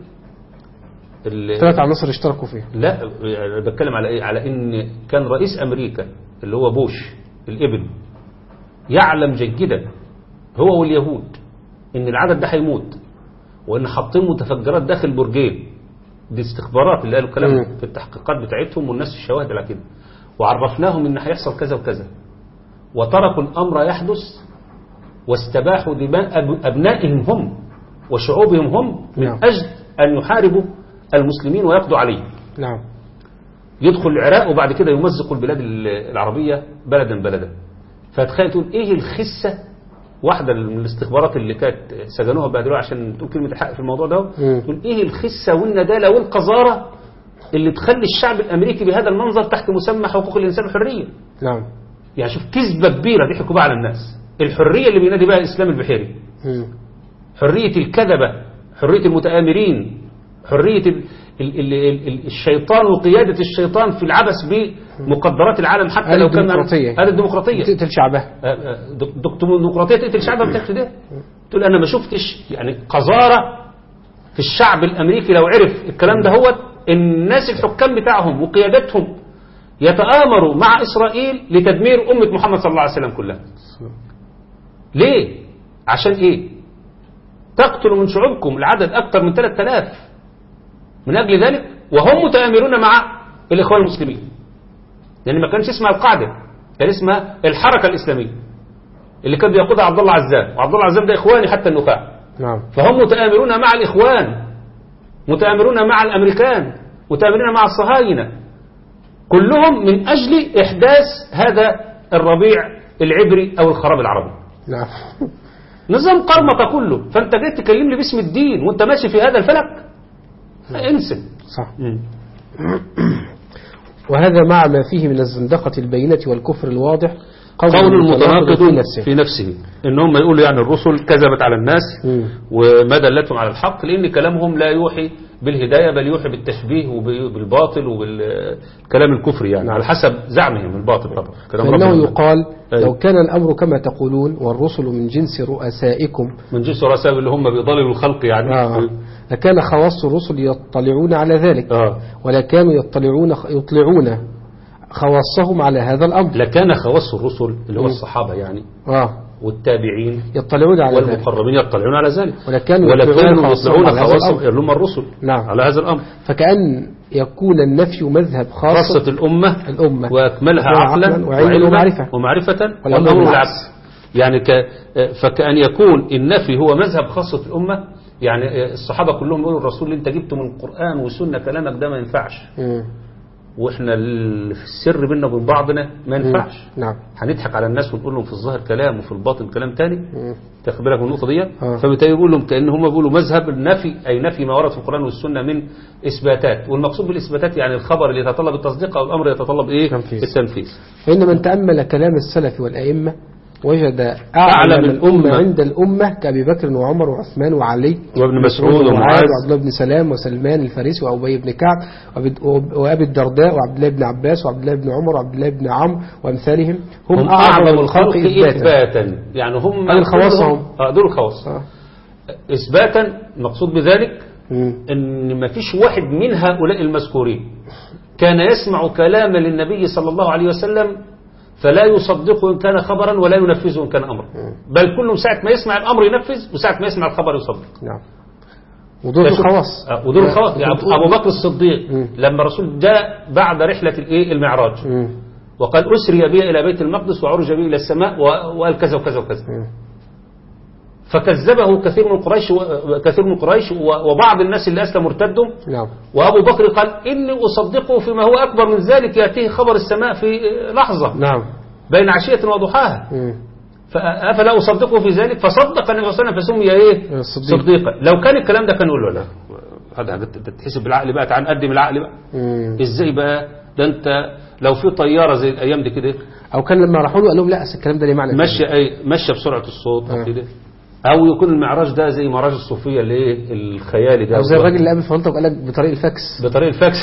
ال- ثلاث عناصر اشتركوا فيه لا يعني بتكلم على ايه على ان كان رئيس امريكا اللي هو بوش الابن يعلم جيدا هو واليهود ان العدد ده هيموت وان حاطين متفجرات داخل برجين دي استخبارات اللي قالوا الكلام ده مم. في التحقيقات بتاعتهم والناس الشواهد على كده وعرفناهم ان هيحصل كذا وكذا وتركوا الامر يحدث واستباحوا دماء أب- ابنائهم هم وشعوبهم هم من نعم. اجل ان يحاربوا المسلمين ويقضوا عليهم نعم يدخل العراق وبعد كده يمزق البلاد ال- العربية بلدا بلدا فتخيل تقول ايه الخسة واحدة من الاستخبارات اللي كانت سجنوها بهدلوها عشان تقول كلمة الحق في الموضوع ده مم. تقول ايه الخسة والندالة والقذارة اللي تخلي الشعب الامريكي بهذا المنظر تحت مسمى حقوق الانسان والحرية نعم يعني شوف كذبة كبيرة ضحكوا بقى على الناس الحرية اللي بينادي بها الاسلام البحيري مم. حرية الكذبة حرية المتآمرين حرية ال ال ال ال ال الشيطان وقيادة الشيطان في العبث بمقدرات العالم حتى هذه لو كان الديمقراطية. هذه الديمقراطية تقتل شعبها آه، آه، دك- دكتور الديمقراطية تقتل شعبها بتاعت ده تقول أنا ما شفتش يعني قذارة في الشعب الأمريكي لو عرف الكلام ده هو الناس الحكام بتاعهم وقيادتهم يتآمروا مع إسرائيل لتدمير أمة محمد صلى الله عليه وسلم كلها ليه عشان ايه تقتلوا من شعوبكم العدد اكثر من 3000 من اجل ذلك وهم متآمرون مع الاخوان المسلمين لان ما كانش اسمها القاعده كان اسمها الحركه الاسلاميه اللي كان بيقودها عبد الله عزام وعبد الله عزام ده اخواني حتى النخاع نعم فهم متآمرون مع الإخوان متآمرون مع الأمريكان متآمرون مع الصهاينة كلهم من أجل إحداث هذا الربيع العبري أو الخراب العربي نعم نظام قرمطة كله فأنت جاي تكلمني باسم الدين وأنت ماشي في هذا الفلك انسى صح وهذا مع ما فيه من الزندقة البينة والكفر الواضح قول المتناقض في نفسه في نفسه ان هم يقولوا يعني الرسل كذبت على الناس مم. وما دلتهم على الحق لان كلامهم لا يوحي بالهدايه بل يوحي بالتشبيه وبالباطل وبالكلام الكفري يعني على حسب زعمهم الباطل طبعا كلام فإنه ربنا. يقال أيوة. لو كان الأمر كما تقولون والرسل من جنس رؤسائكم من جنس رؤساء اللي هم بيضللوا الخلق يعني آه. لكان خواص الرسل يطلعون على ذلك آه. ولا كانوا يطلعون يطلعون خواصهم على هذا الأمر لكان خواص الرسل اللي هو الصحابه يعني آه. والتابعين يطلعون على ذلك والمقربين يطلعون على ذلك ولا كانوا ولا يطلعون كانوا خواصهم يطلعون على هذا خواصهم الأمر. اللي هم الرسل نعم. على هذا الامر فكأن يكون النفي مذهب خاصة خاصة الأمة الأمة. واكملها وعقلاً عقلا وعلماً وعلما ومعرفة. ومعرفة والأمر والأمر بالعكس. بالعكس يعني ك فكأن يكون النفي هو مذهب خاصة الأمة يعني الصحابة كلهم يقولوا الرسول اللي انت جبته من القرآن والسنة كلامك ده ما ينفعش مم. واحنا ال- في السر بيننا وبين بعضنا ما ينفعش نعم هنضحك على الناس ونقول لهم في الظاهر كلام وفي الباطن كلام تاني مم. تاخد بالك من النقطه دي آه. فبالتالي يقول لهم كان هم بيقولوا مذهب النفي اي نفي ما ورد في القران والسنه من اثباتات والمقصود بالاثباتات يعني الخبر اللي يتطلب التصديق او الامر يتطلب ايه تنفيذ. التنفيذ فإن من تأمل كلام السلف والأئمة وجد أعلم أعلم الأمة الأمة. عند الأمة كأبي بكر وعمر وعثمان وعلي وابن مسعود ومعاذ ومعاذ وعبد الله بن سلام وسلمان الفارسي وأبي بن كعب وأبي- وأبي الدرداء وعبد الله بن عباس وعبد الله بن عمر وعبد الله بن عمرو وأمثالهم هم, هم أعظم الخلق إثباتا اثباتا يعني هم هذه الخواص كلهم- هم. اه دول الخواص آه. اثباتا المقصود بذلك مم. ان ما فيش واحد من هؤلاء المذكورين كان يسمع كلاما للنبي صلى الله عليه وسلم فلا يصدقه إن كان خبرا ولا ينفذه إن كان أمرا بل كل ساعة ما يسمع الأمر ينفذ وساعة ما يسمع الخبر يصدق نعم ودول فشوف- الخواص آه، ودول الخواص يعني أبو بكر الصديق مم. لما الرسول جاء بعد رحلة الإيه المعراج مم. وقال أسري بي إلى بيت المقدس وعرج بي إلى السماء و- وقال كذا وكذا وكذا مم. فكذبه كثير من قريش و- كثير من قريش و- وبعض الناس اللي أسلموا ارتدوا نعم وأبو بكر قال إني أصدقه فيما هو أكبر من ذلك يأتيه خبر السماء في لحظة نعم بين عشية وضحاها مم. فأفلا أصدقه في ذلك فصدق النبي صلى الله عليه وسلم فسمي إيه الصديق. صديقا لو كان الكلام ده كان يقول له لا هذا هذا تتحسب بالعقل بقى تعال نقدم العقل بقى مم. ازاي بقى ده انت لو في طيارة زي الأيام دي كده او كان لما راحوا له قال لهم لا أصل الكلام ده ليه معنى ماشية اي ماشية بسرعة الصوت آه. او كده او يكون المعراج ده زي معراج الصوفية اللي ايه الخيالي ده او زي الراجل اللي قابل فرنسا وقال لك بطريق الفاكس بطريق الفاكس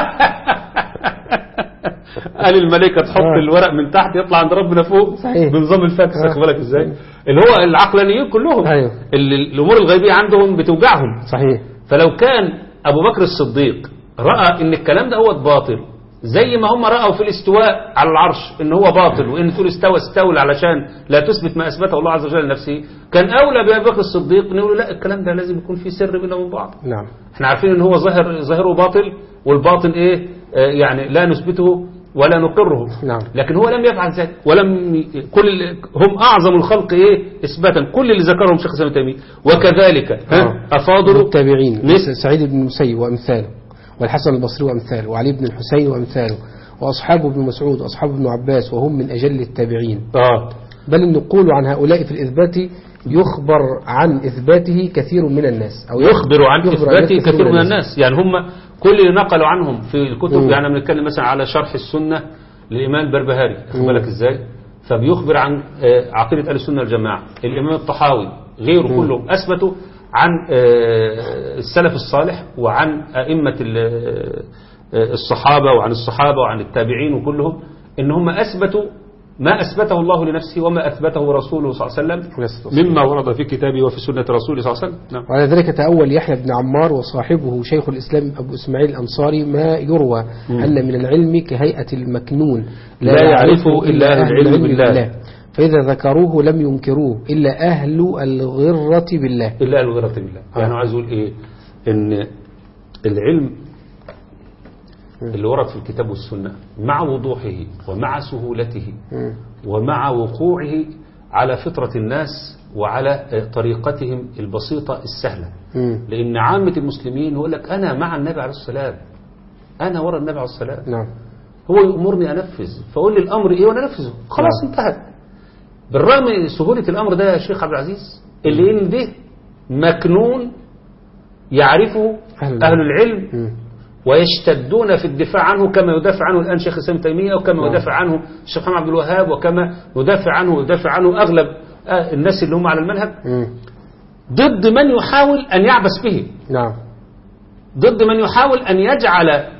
قال الملائكة تحط آه. الورق من تحت يطلع عند ربنا فوق صحيح. بنظام الفاكس آه. واخد بالك ازاي اللي هو العقلانيين كلهم أيوه. اللي الامور الغيبية عندهم بتوجعهم صحيح فلو كان أبو بكر الصديق رأى إن الكلام ده هو باطل زي ما هم رأوا في الاستواء على العرش إن هو باطل وإن تقول استوى استولى علشان لا تثبت ما أثبته الله عز وجل لنفسه كان أولى بأبي بكر الصديق نقول لا الكلام ده لازم يكون فيه سر بيننا وبين بعض نعم احنا عارفين إن هو ظاهر ظاهره باطل والباطل إيه آه يعني لا نثبته ولا نقره نعم. لكن هو لم يفعل ذلك ولم ي- كل ال- هم أعظم الخلق إيه إثباتا كل اللي ذكرهم شيخ سامي تيمية وكذلك ها آه. أفاضلوا التابعين مثل سعيد بن المسيب وأمثاله والحسن البصري وأمثاله وعلي بن الحسين وأمثاله وأصحاب ابن مسعود وأصحاب ابن عباس وهم من أجل التابعين آه بل النقول عن هؤلاء في الإثبات يخبر عن إثباته كثير من الناس أو يخبر عن يخبر إثباته الناس كثير من الناس يعني هم كل اللي نقلوا عنهم في الكتب مم. يعني بنتكلم مثلا على شرح السنة للإمام البربهاري خد مم. بالك إزاي فبيخبر عن آه، عقيدة أهل السنة والجماعة الإمام الطحاوي غيره كلهم أثبتوا عن آه، السلف الصالح وعن أئمة ال- آه، الصحابة وعن الصحابة وعن التابعين وكلهم إن هم أثبتوا ما أثبته الله لنفسه وما أثبته رسوله صلى الله عليه وسلم مما ورد في كتابه وفي سنة رسوله صلى الله عليه وسلم نعم وعلى ذلك تأول يحيى بن عمار وصاحبه شيخ الإسلام أبو إسماعيل الأنصاري ما يروى أن من العلم كهيئة المكنون لا يعرفه إلا أهل العلم بالله. فإذا ذكروه لم ينكروه إلا أهل الغرة بالله إلا الغيرة بالله آه. يعني عايز أقول إيه إن العلم اللي ورد في الكتاب والسنة مع وضوحه ومع سهولته مم. ومع وقوعه على فطرة الناس وعلى آه، طريقتهم البسيطة السهلة مم. لأن عامة المسلمين يقول لك أنا مع النبي عليه السلام أنا ورا النبي عليه السلام نعم هو يأمرني أنفذ فأقول لي الأمر إيه وأنا أنفذه خلاص نعم. انتهت بالرغم من سهولة الأمر ده يا شيخ عبد العزيز اللي إن ده مكنون يعرفه أهل أهل العلم مم. ويشتدون في الدفاع عنه كما يدافع عنه الآن شيخ الإسلام تيمية وكما نعم. يدافع عنه الشيخ محمد عبد الوهاب وكما يدافع عنه ويدافع عنه أغلب آه، الناس اللي هم على المنهج مم. ضد من يحاول أن يعبث به نعم ضد من يحاول أن يجعل آه،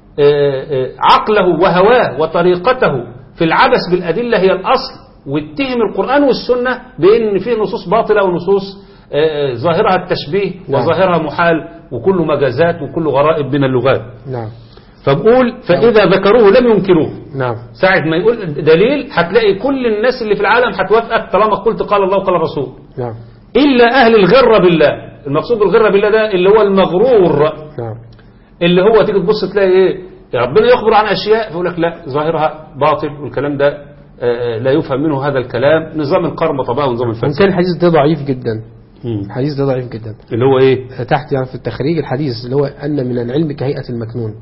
آه، عقله وهواه وطريقته في العبث بالأدلة هي الأصل واتهم القرآن والسنة بأن فيه نصوص باطلة ونصوص آه، ظاهرها التشبيه نعم. وظاهرها محال وكل مجازات وكل غرائب من اللغات نعم فبقول فإذا ذكروه لم ينكروه نعم ساعة ما يقول دليل هتلاقي كل الناس اللي في العالم هتوافقك طالما قلت قال الله وقال الرسول نعم إلا أهل الغرة بالله المقصود بالغرة بالله ده اللي هو المغرور نعم اللي هو تيجي تبص تلاقي ايه ربنا يخبر عن اشياء فيقول لك لا ظاهرها باطل والكلام ده آه، لا يفهم منه هذا الكلام نظام القرمطه بقى ونظام وإن الفلسفه كان الحديث ده ضعيف جدا مم. الحديث ده ضعيف جدا اللي هو ايه تحت يعني في التخريج الحديث اللي هو أن من العلم كهيئة المكنون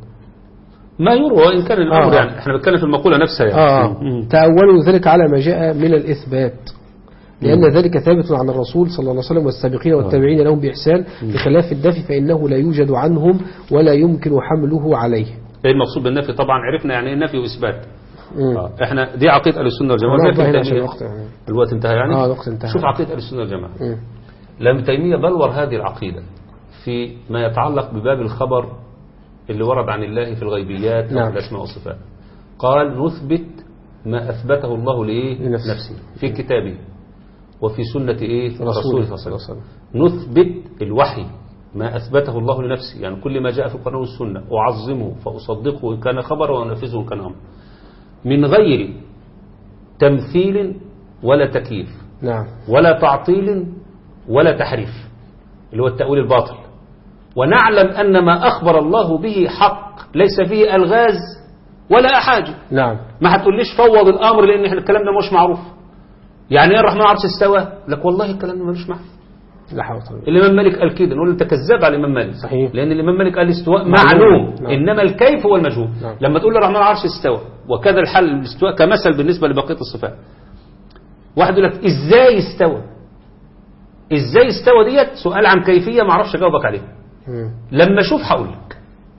ما يروى وان كان الامر آه. يعني احنا بنتكلم في المقوله نفسها يعني آه مم. تأولوا ذلك على ما جاء من الإثبات لأن ذلك ثابت عن الرسول صلى الله عليه وسلم والسابقين والتابعين لهم بإحسان بخلاف الدفي فإنه لا يوجد عنهم ولا يمكن حمله عليه ايه المقصود بالنفي طبعا عرفنا يعني ايه نفي واثبات مم. آه. احنا دي عقيده اهل السنه والجماعه هنقف زي في هنا عشان التيمية. الوقت يعني. الوقت انتهى يعني آه الوقت انتهى شوف عقيده اهل السنه والجماعه مم. لما تيمية بلور هذه العقيدة في ما يتعلق بباب الخبر اللي ورد عن الله في الغيبيات نعم. أو في الأسماء والصفات قال نثبت ما أثبته الله لإيه لنفسه. نفسه في كتابه وفي سنة إيه رسوله رسوله صلى صلى الله الله عليه عليه وسلم نثبت الوحي ما أثبته الله لنفسه يعني كل ما جاء في القرآن والسنة أعظمه فأصدقه إن كان خبر وأنفذه إن كان أمر من غير تمثيل ولا تكييف نعم ولا تعطيل ولا تحريف اللي هو التأويل الباطل ونعلم أن ما أخبر الله به حق ليس فيه ألغاز ولا أحاجة نعم ما هتقوليش فوض الأمر لأن احنا الكلام ده مش معروف يعني ايه الرحمن على العرش استوى لك والله الكلام ده ملوش معنى لا حول ولا قوة الإمام مالك قال كده نقول أنت كذاب على الإمام مالك صحيح. لأن الإمام مالك قال الاستواء معلوم. معلوم نعم. إنما الكيف هو المجهول نعم. لما تقول الرحمن على العرش استوى وكذا الحل الاستواء كمثل بالنسبة لبقية الصفات واحد يقول لك إزاي استوى إزاي استوى ديت سؤال عن كيفية ما اعرفش أجاوبك عليه مم. لما أشوف هقول لك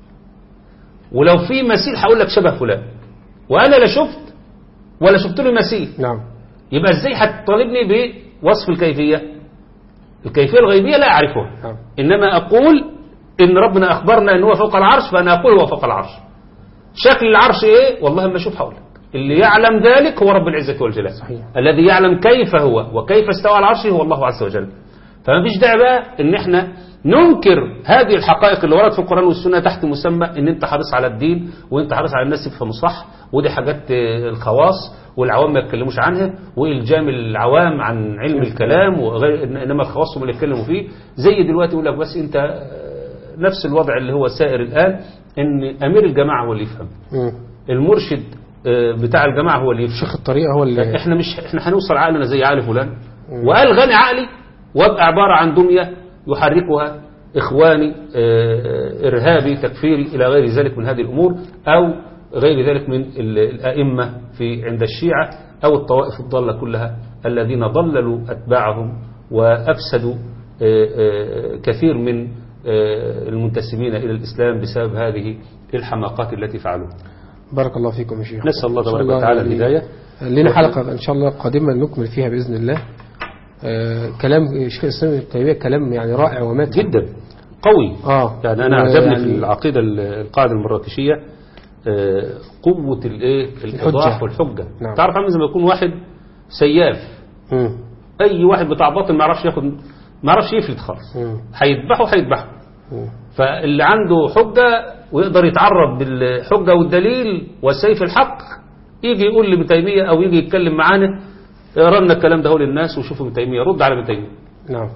ولو في مثيل هقول لك شبه فلان وأنا لا شفت ولا شفت له مثيل نعم يبقى ازاي هتطالبني بوصف الكيفية الكيفية الغيبية لا أعرفها نعم. إنما أقول إن ربنا أخبرنا أن هو فوق العرش فأنا أقول هو فوق العرش شكل العرش إيه والله ما أشوف هقول لك اللي يعلم ذلك هو رب العزة والجلال صحيح. الذي يعلم كيف هو وكيف استوى على العرش هو الله عز وجل فما فيش داعي بقى ان احنا ننكر هذه الحقائق اللي وردت في القرآن والسنة تحت مسمى ان انت حريص على الدين وانت حريص على الناس يفهموا صح ودي حاجات آه، الخواص والعوام ما يتكلموش عنها والجام العوام عن علم الكلام وغير إن- انما الخواص هم اللي يتكلموا فيه زي دلوقتي يقول لك بس انت آه، نفس الوضع اللي هو سائر الان ان امير الجماعة هو اللي يفهم مم. المرشد آه، بتاع الجماعة هو اللي يفهم شيخ الطريقة هو اللي احنا مش احنا هنوصل عقلنا زي عقل فلان والغني عقلي وابقى عباره عن دميه يحركها اخواني آه، ارهابي تكفيري الى غير ذلك من هذه الامور او غير ذلك من ال- الائمه في عند الشيعه او الطوائف الضاله كلها الذين ضللوا اتباعهم وافسدوا آه، آه، كثير من آه، المنتسبين الى الاسلام بسبب هذه الحماقات التي فعلوها بارك الله فيكم يا شيخ نسال الله إن شاء تبارك وتعالى يعني الهدايه لنا حلقة إن شاء الله قادمة نكمل فيها بإذن الله آه كلام شيخ الإسلام ابن تيمية كلام يعني رائع وماتع جدا قوي آه يعني انا عجبني يعني في العقيده ال- القاعده المراكشيه آه، قوه الايه الايضاح والحجه نعم. تعرف عامل زي ما يكون واحد سياف مم. اي واحد بتاع باطل ما يعرفش ياخد ما يعرفش يفلت خالص مم. هيذبحه هيذبحه مم. فاللي عنده حجه ويقدر يتعرض بالحجه والدليل والسيف الحق يجي يقول لابن تيميه او يجي يتكلم معانا اقرا لنا الكلام ده هو للناس وشوفوا ابن تيميه رد على ابن تيميه نعم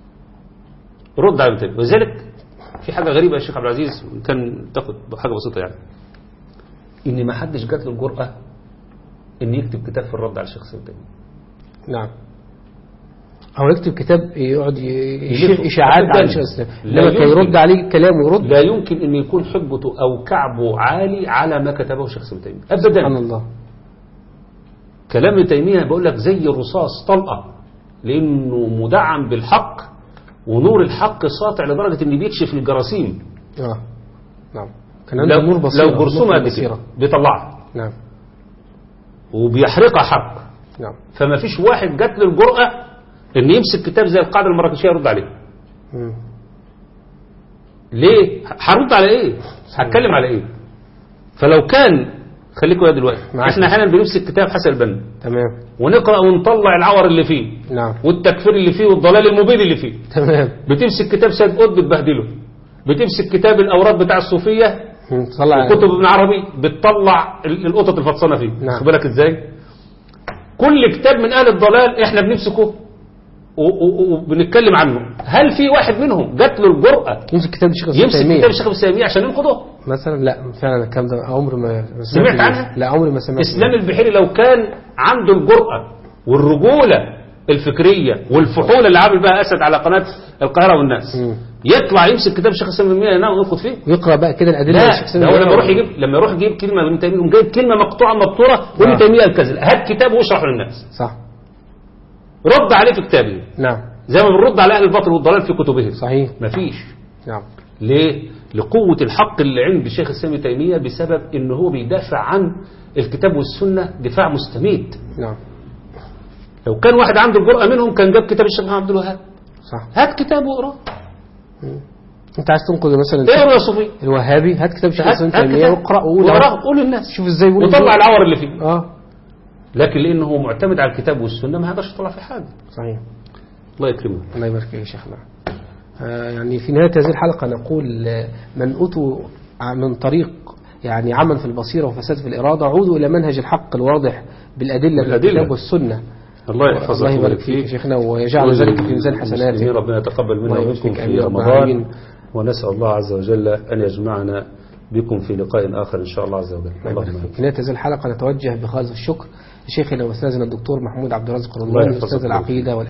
رد على ابن تيميه ولذلك في حاجه غريبه يا شيخ عبد العزيز كان تاخد حاجه بسيطه يعني ان ما حدش جات له الجرأه ان يكتب كتاب في الرد على الشيخ ابن تيميه نعم أو يكتب كتاب يقعد ي- يلف. يشير إشاعات أبداً. عن شيخ الإسلام لا لما كان يمكن. يرد عليه كلام ويرد لا يمكن ان يكون حجبته او كعبه عالي على ما كتبه الشيخ ابن تيميه ابدا سبحان الله كلام ابن تيميه بقول لك زي الرصاص طلقه لانه مدعم بالحق ونور الحق ساطع لدرجه ان بيكشف الجراثيم آه نعم كان عنده لو, نور بصيرة لو جرثومه نور قد كده بصيرة بيطلعها نعم وبيحرقها حق نعم فما فيش واحد جات له الجرأة ان يمسك كتاب زي القاعدة المراكشية يرد عليه مم. ليه هرد على ايه هتكلم على ايه فلو كان خليكم يا دلوقتي معاك. احنا احيانا بنمسك كتاب حسن البنا تمام ونقرا ونطلع العور اللي فيه نعم والتكفير اللي فيه والضلال المبين اللي فيه تمام بتمسك كتاب سيد قطب بتبهدله بتمسك كتاب الاوراد بتاع الصوفيه مم. طلع وكتب ابن عربي بتطلع ال- القطط الفطسانه فيه نعم. خد بالك ازاي كل كتاب من اهل الضلال احنا بنمسكه و- و- وبنتكلم عنه هل في واحد منهم جات له الجرأة يمسك كتاب الشيخ يمسك الإسلام كتاب الشيخ ابن تيميه عشان ينقضه مثلا لا فعلا الكلام ده عمري ما ما سمعت بيه. عنها؟ لا عمري ما سمعت اسلام بيه. البحيري لو كان عنده الجرأة والرجولة الفكرية والفحولة اللي عامل بها أسد على قناة القاهرة والناس مم. يطلع يمسك كتاب الشيخ الإسلام ابن تيمية ينام وينقض فيه ويقرا بقى كده الادله لا للشيخ ده الإسلام هو ابن لما يروح تيمية. يجيب لما يروح يجيب كلمة من ابن تيمية يقوم جايب كلمة مقطوعة مبتورة وابن آه. تيمية الكذا هات كتاب واشرحه للناس صح رد عليه في كتابه نعم زي ما بنرد على أهل الباطل والضلال في كتبهم صحيح مفيش نعم ليه؟ لقوة الحق اللي عند الشيخ الإسلام ابن تيمية بسبب إن هو بيدافع عن الكتاب والسنة دفاع مستميت نعم لو كان واحد عنده الجرأة منهم كان جاب كتاب الشيخ محمد عبد الوهاب صح هات كتاب واقراه انت عايز تنقذ مثلا اقرا يا صوفي الوهابي هات كتاب الشيخ هات الإسلام هات ابن تيمية كتاب واقرا وقول واقراه قول للناس شوف ازاي بيقول وطلع إزاي. العور اللي فيه اه لكن لأنه هو معتمد على الكتاب والسنة ما هقدرش يطلع في حاجة صحيح الله يكرمه الله يبارك فيك يا شيخنا آه، يعني في نهاية هذه الحلقة نقول آه، من أتوا من طريق يعني عمل في البصيرة وفساد في الإرادة عودوا إلى منهج الحق الواضح بالأدلة من بالأدلة. الكتاب والسنة الله يحفظك الله يبارك ويبارك فيك يا فيك شيخنا ويجعل ذلك في ميزان حسناتك المسلمين ربنا يتقبل منا الله ومنكم يوفقك في آمين يا رب رمضان العالمين. ونسأل الله عز وجل أن يجمعنا بكم في لقاء آخر إن شاء الله عز وجل الله يبارك اللهم فيك. في نهاية هذه الحلقة نتوجه بخالص الشكر لشيخنا وأستاذنا الدكتور محمود عبد الرازق الله رضوان يحفظك أستاذ ويبارك العقيدة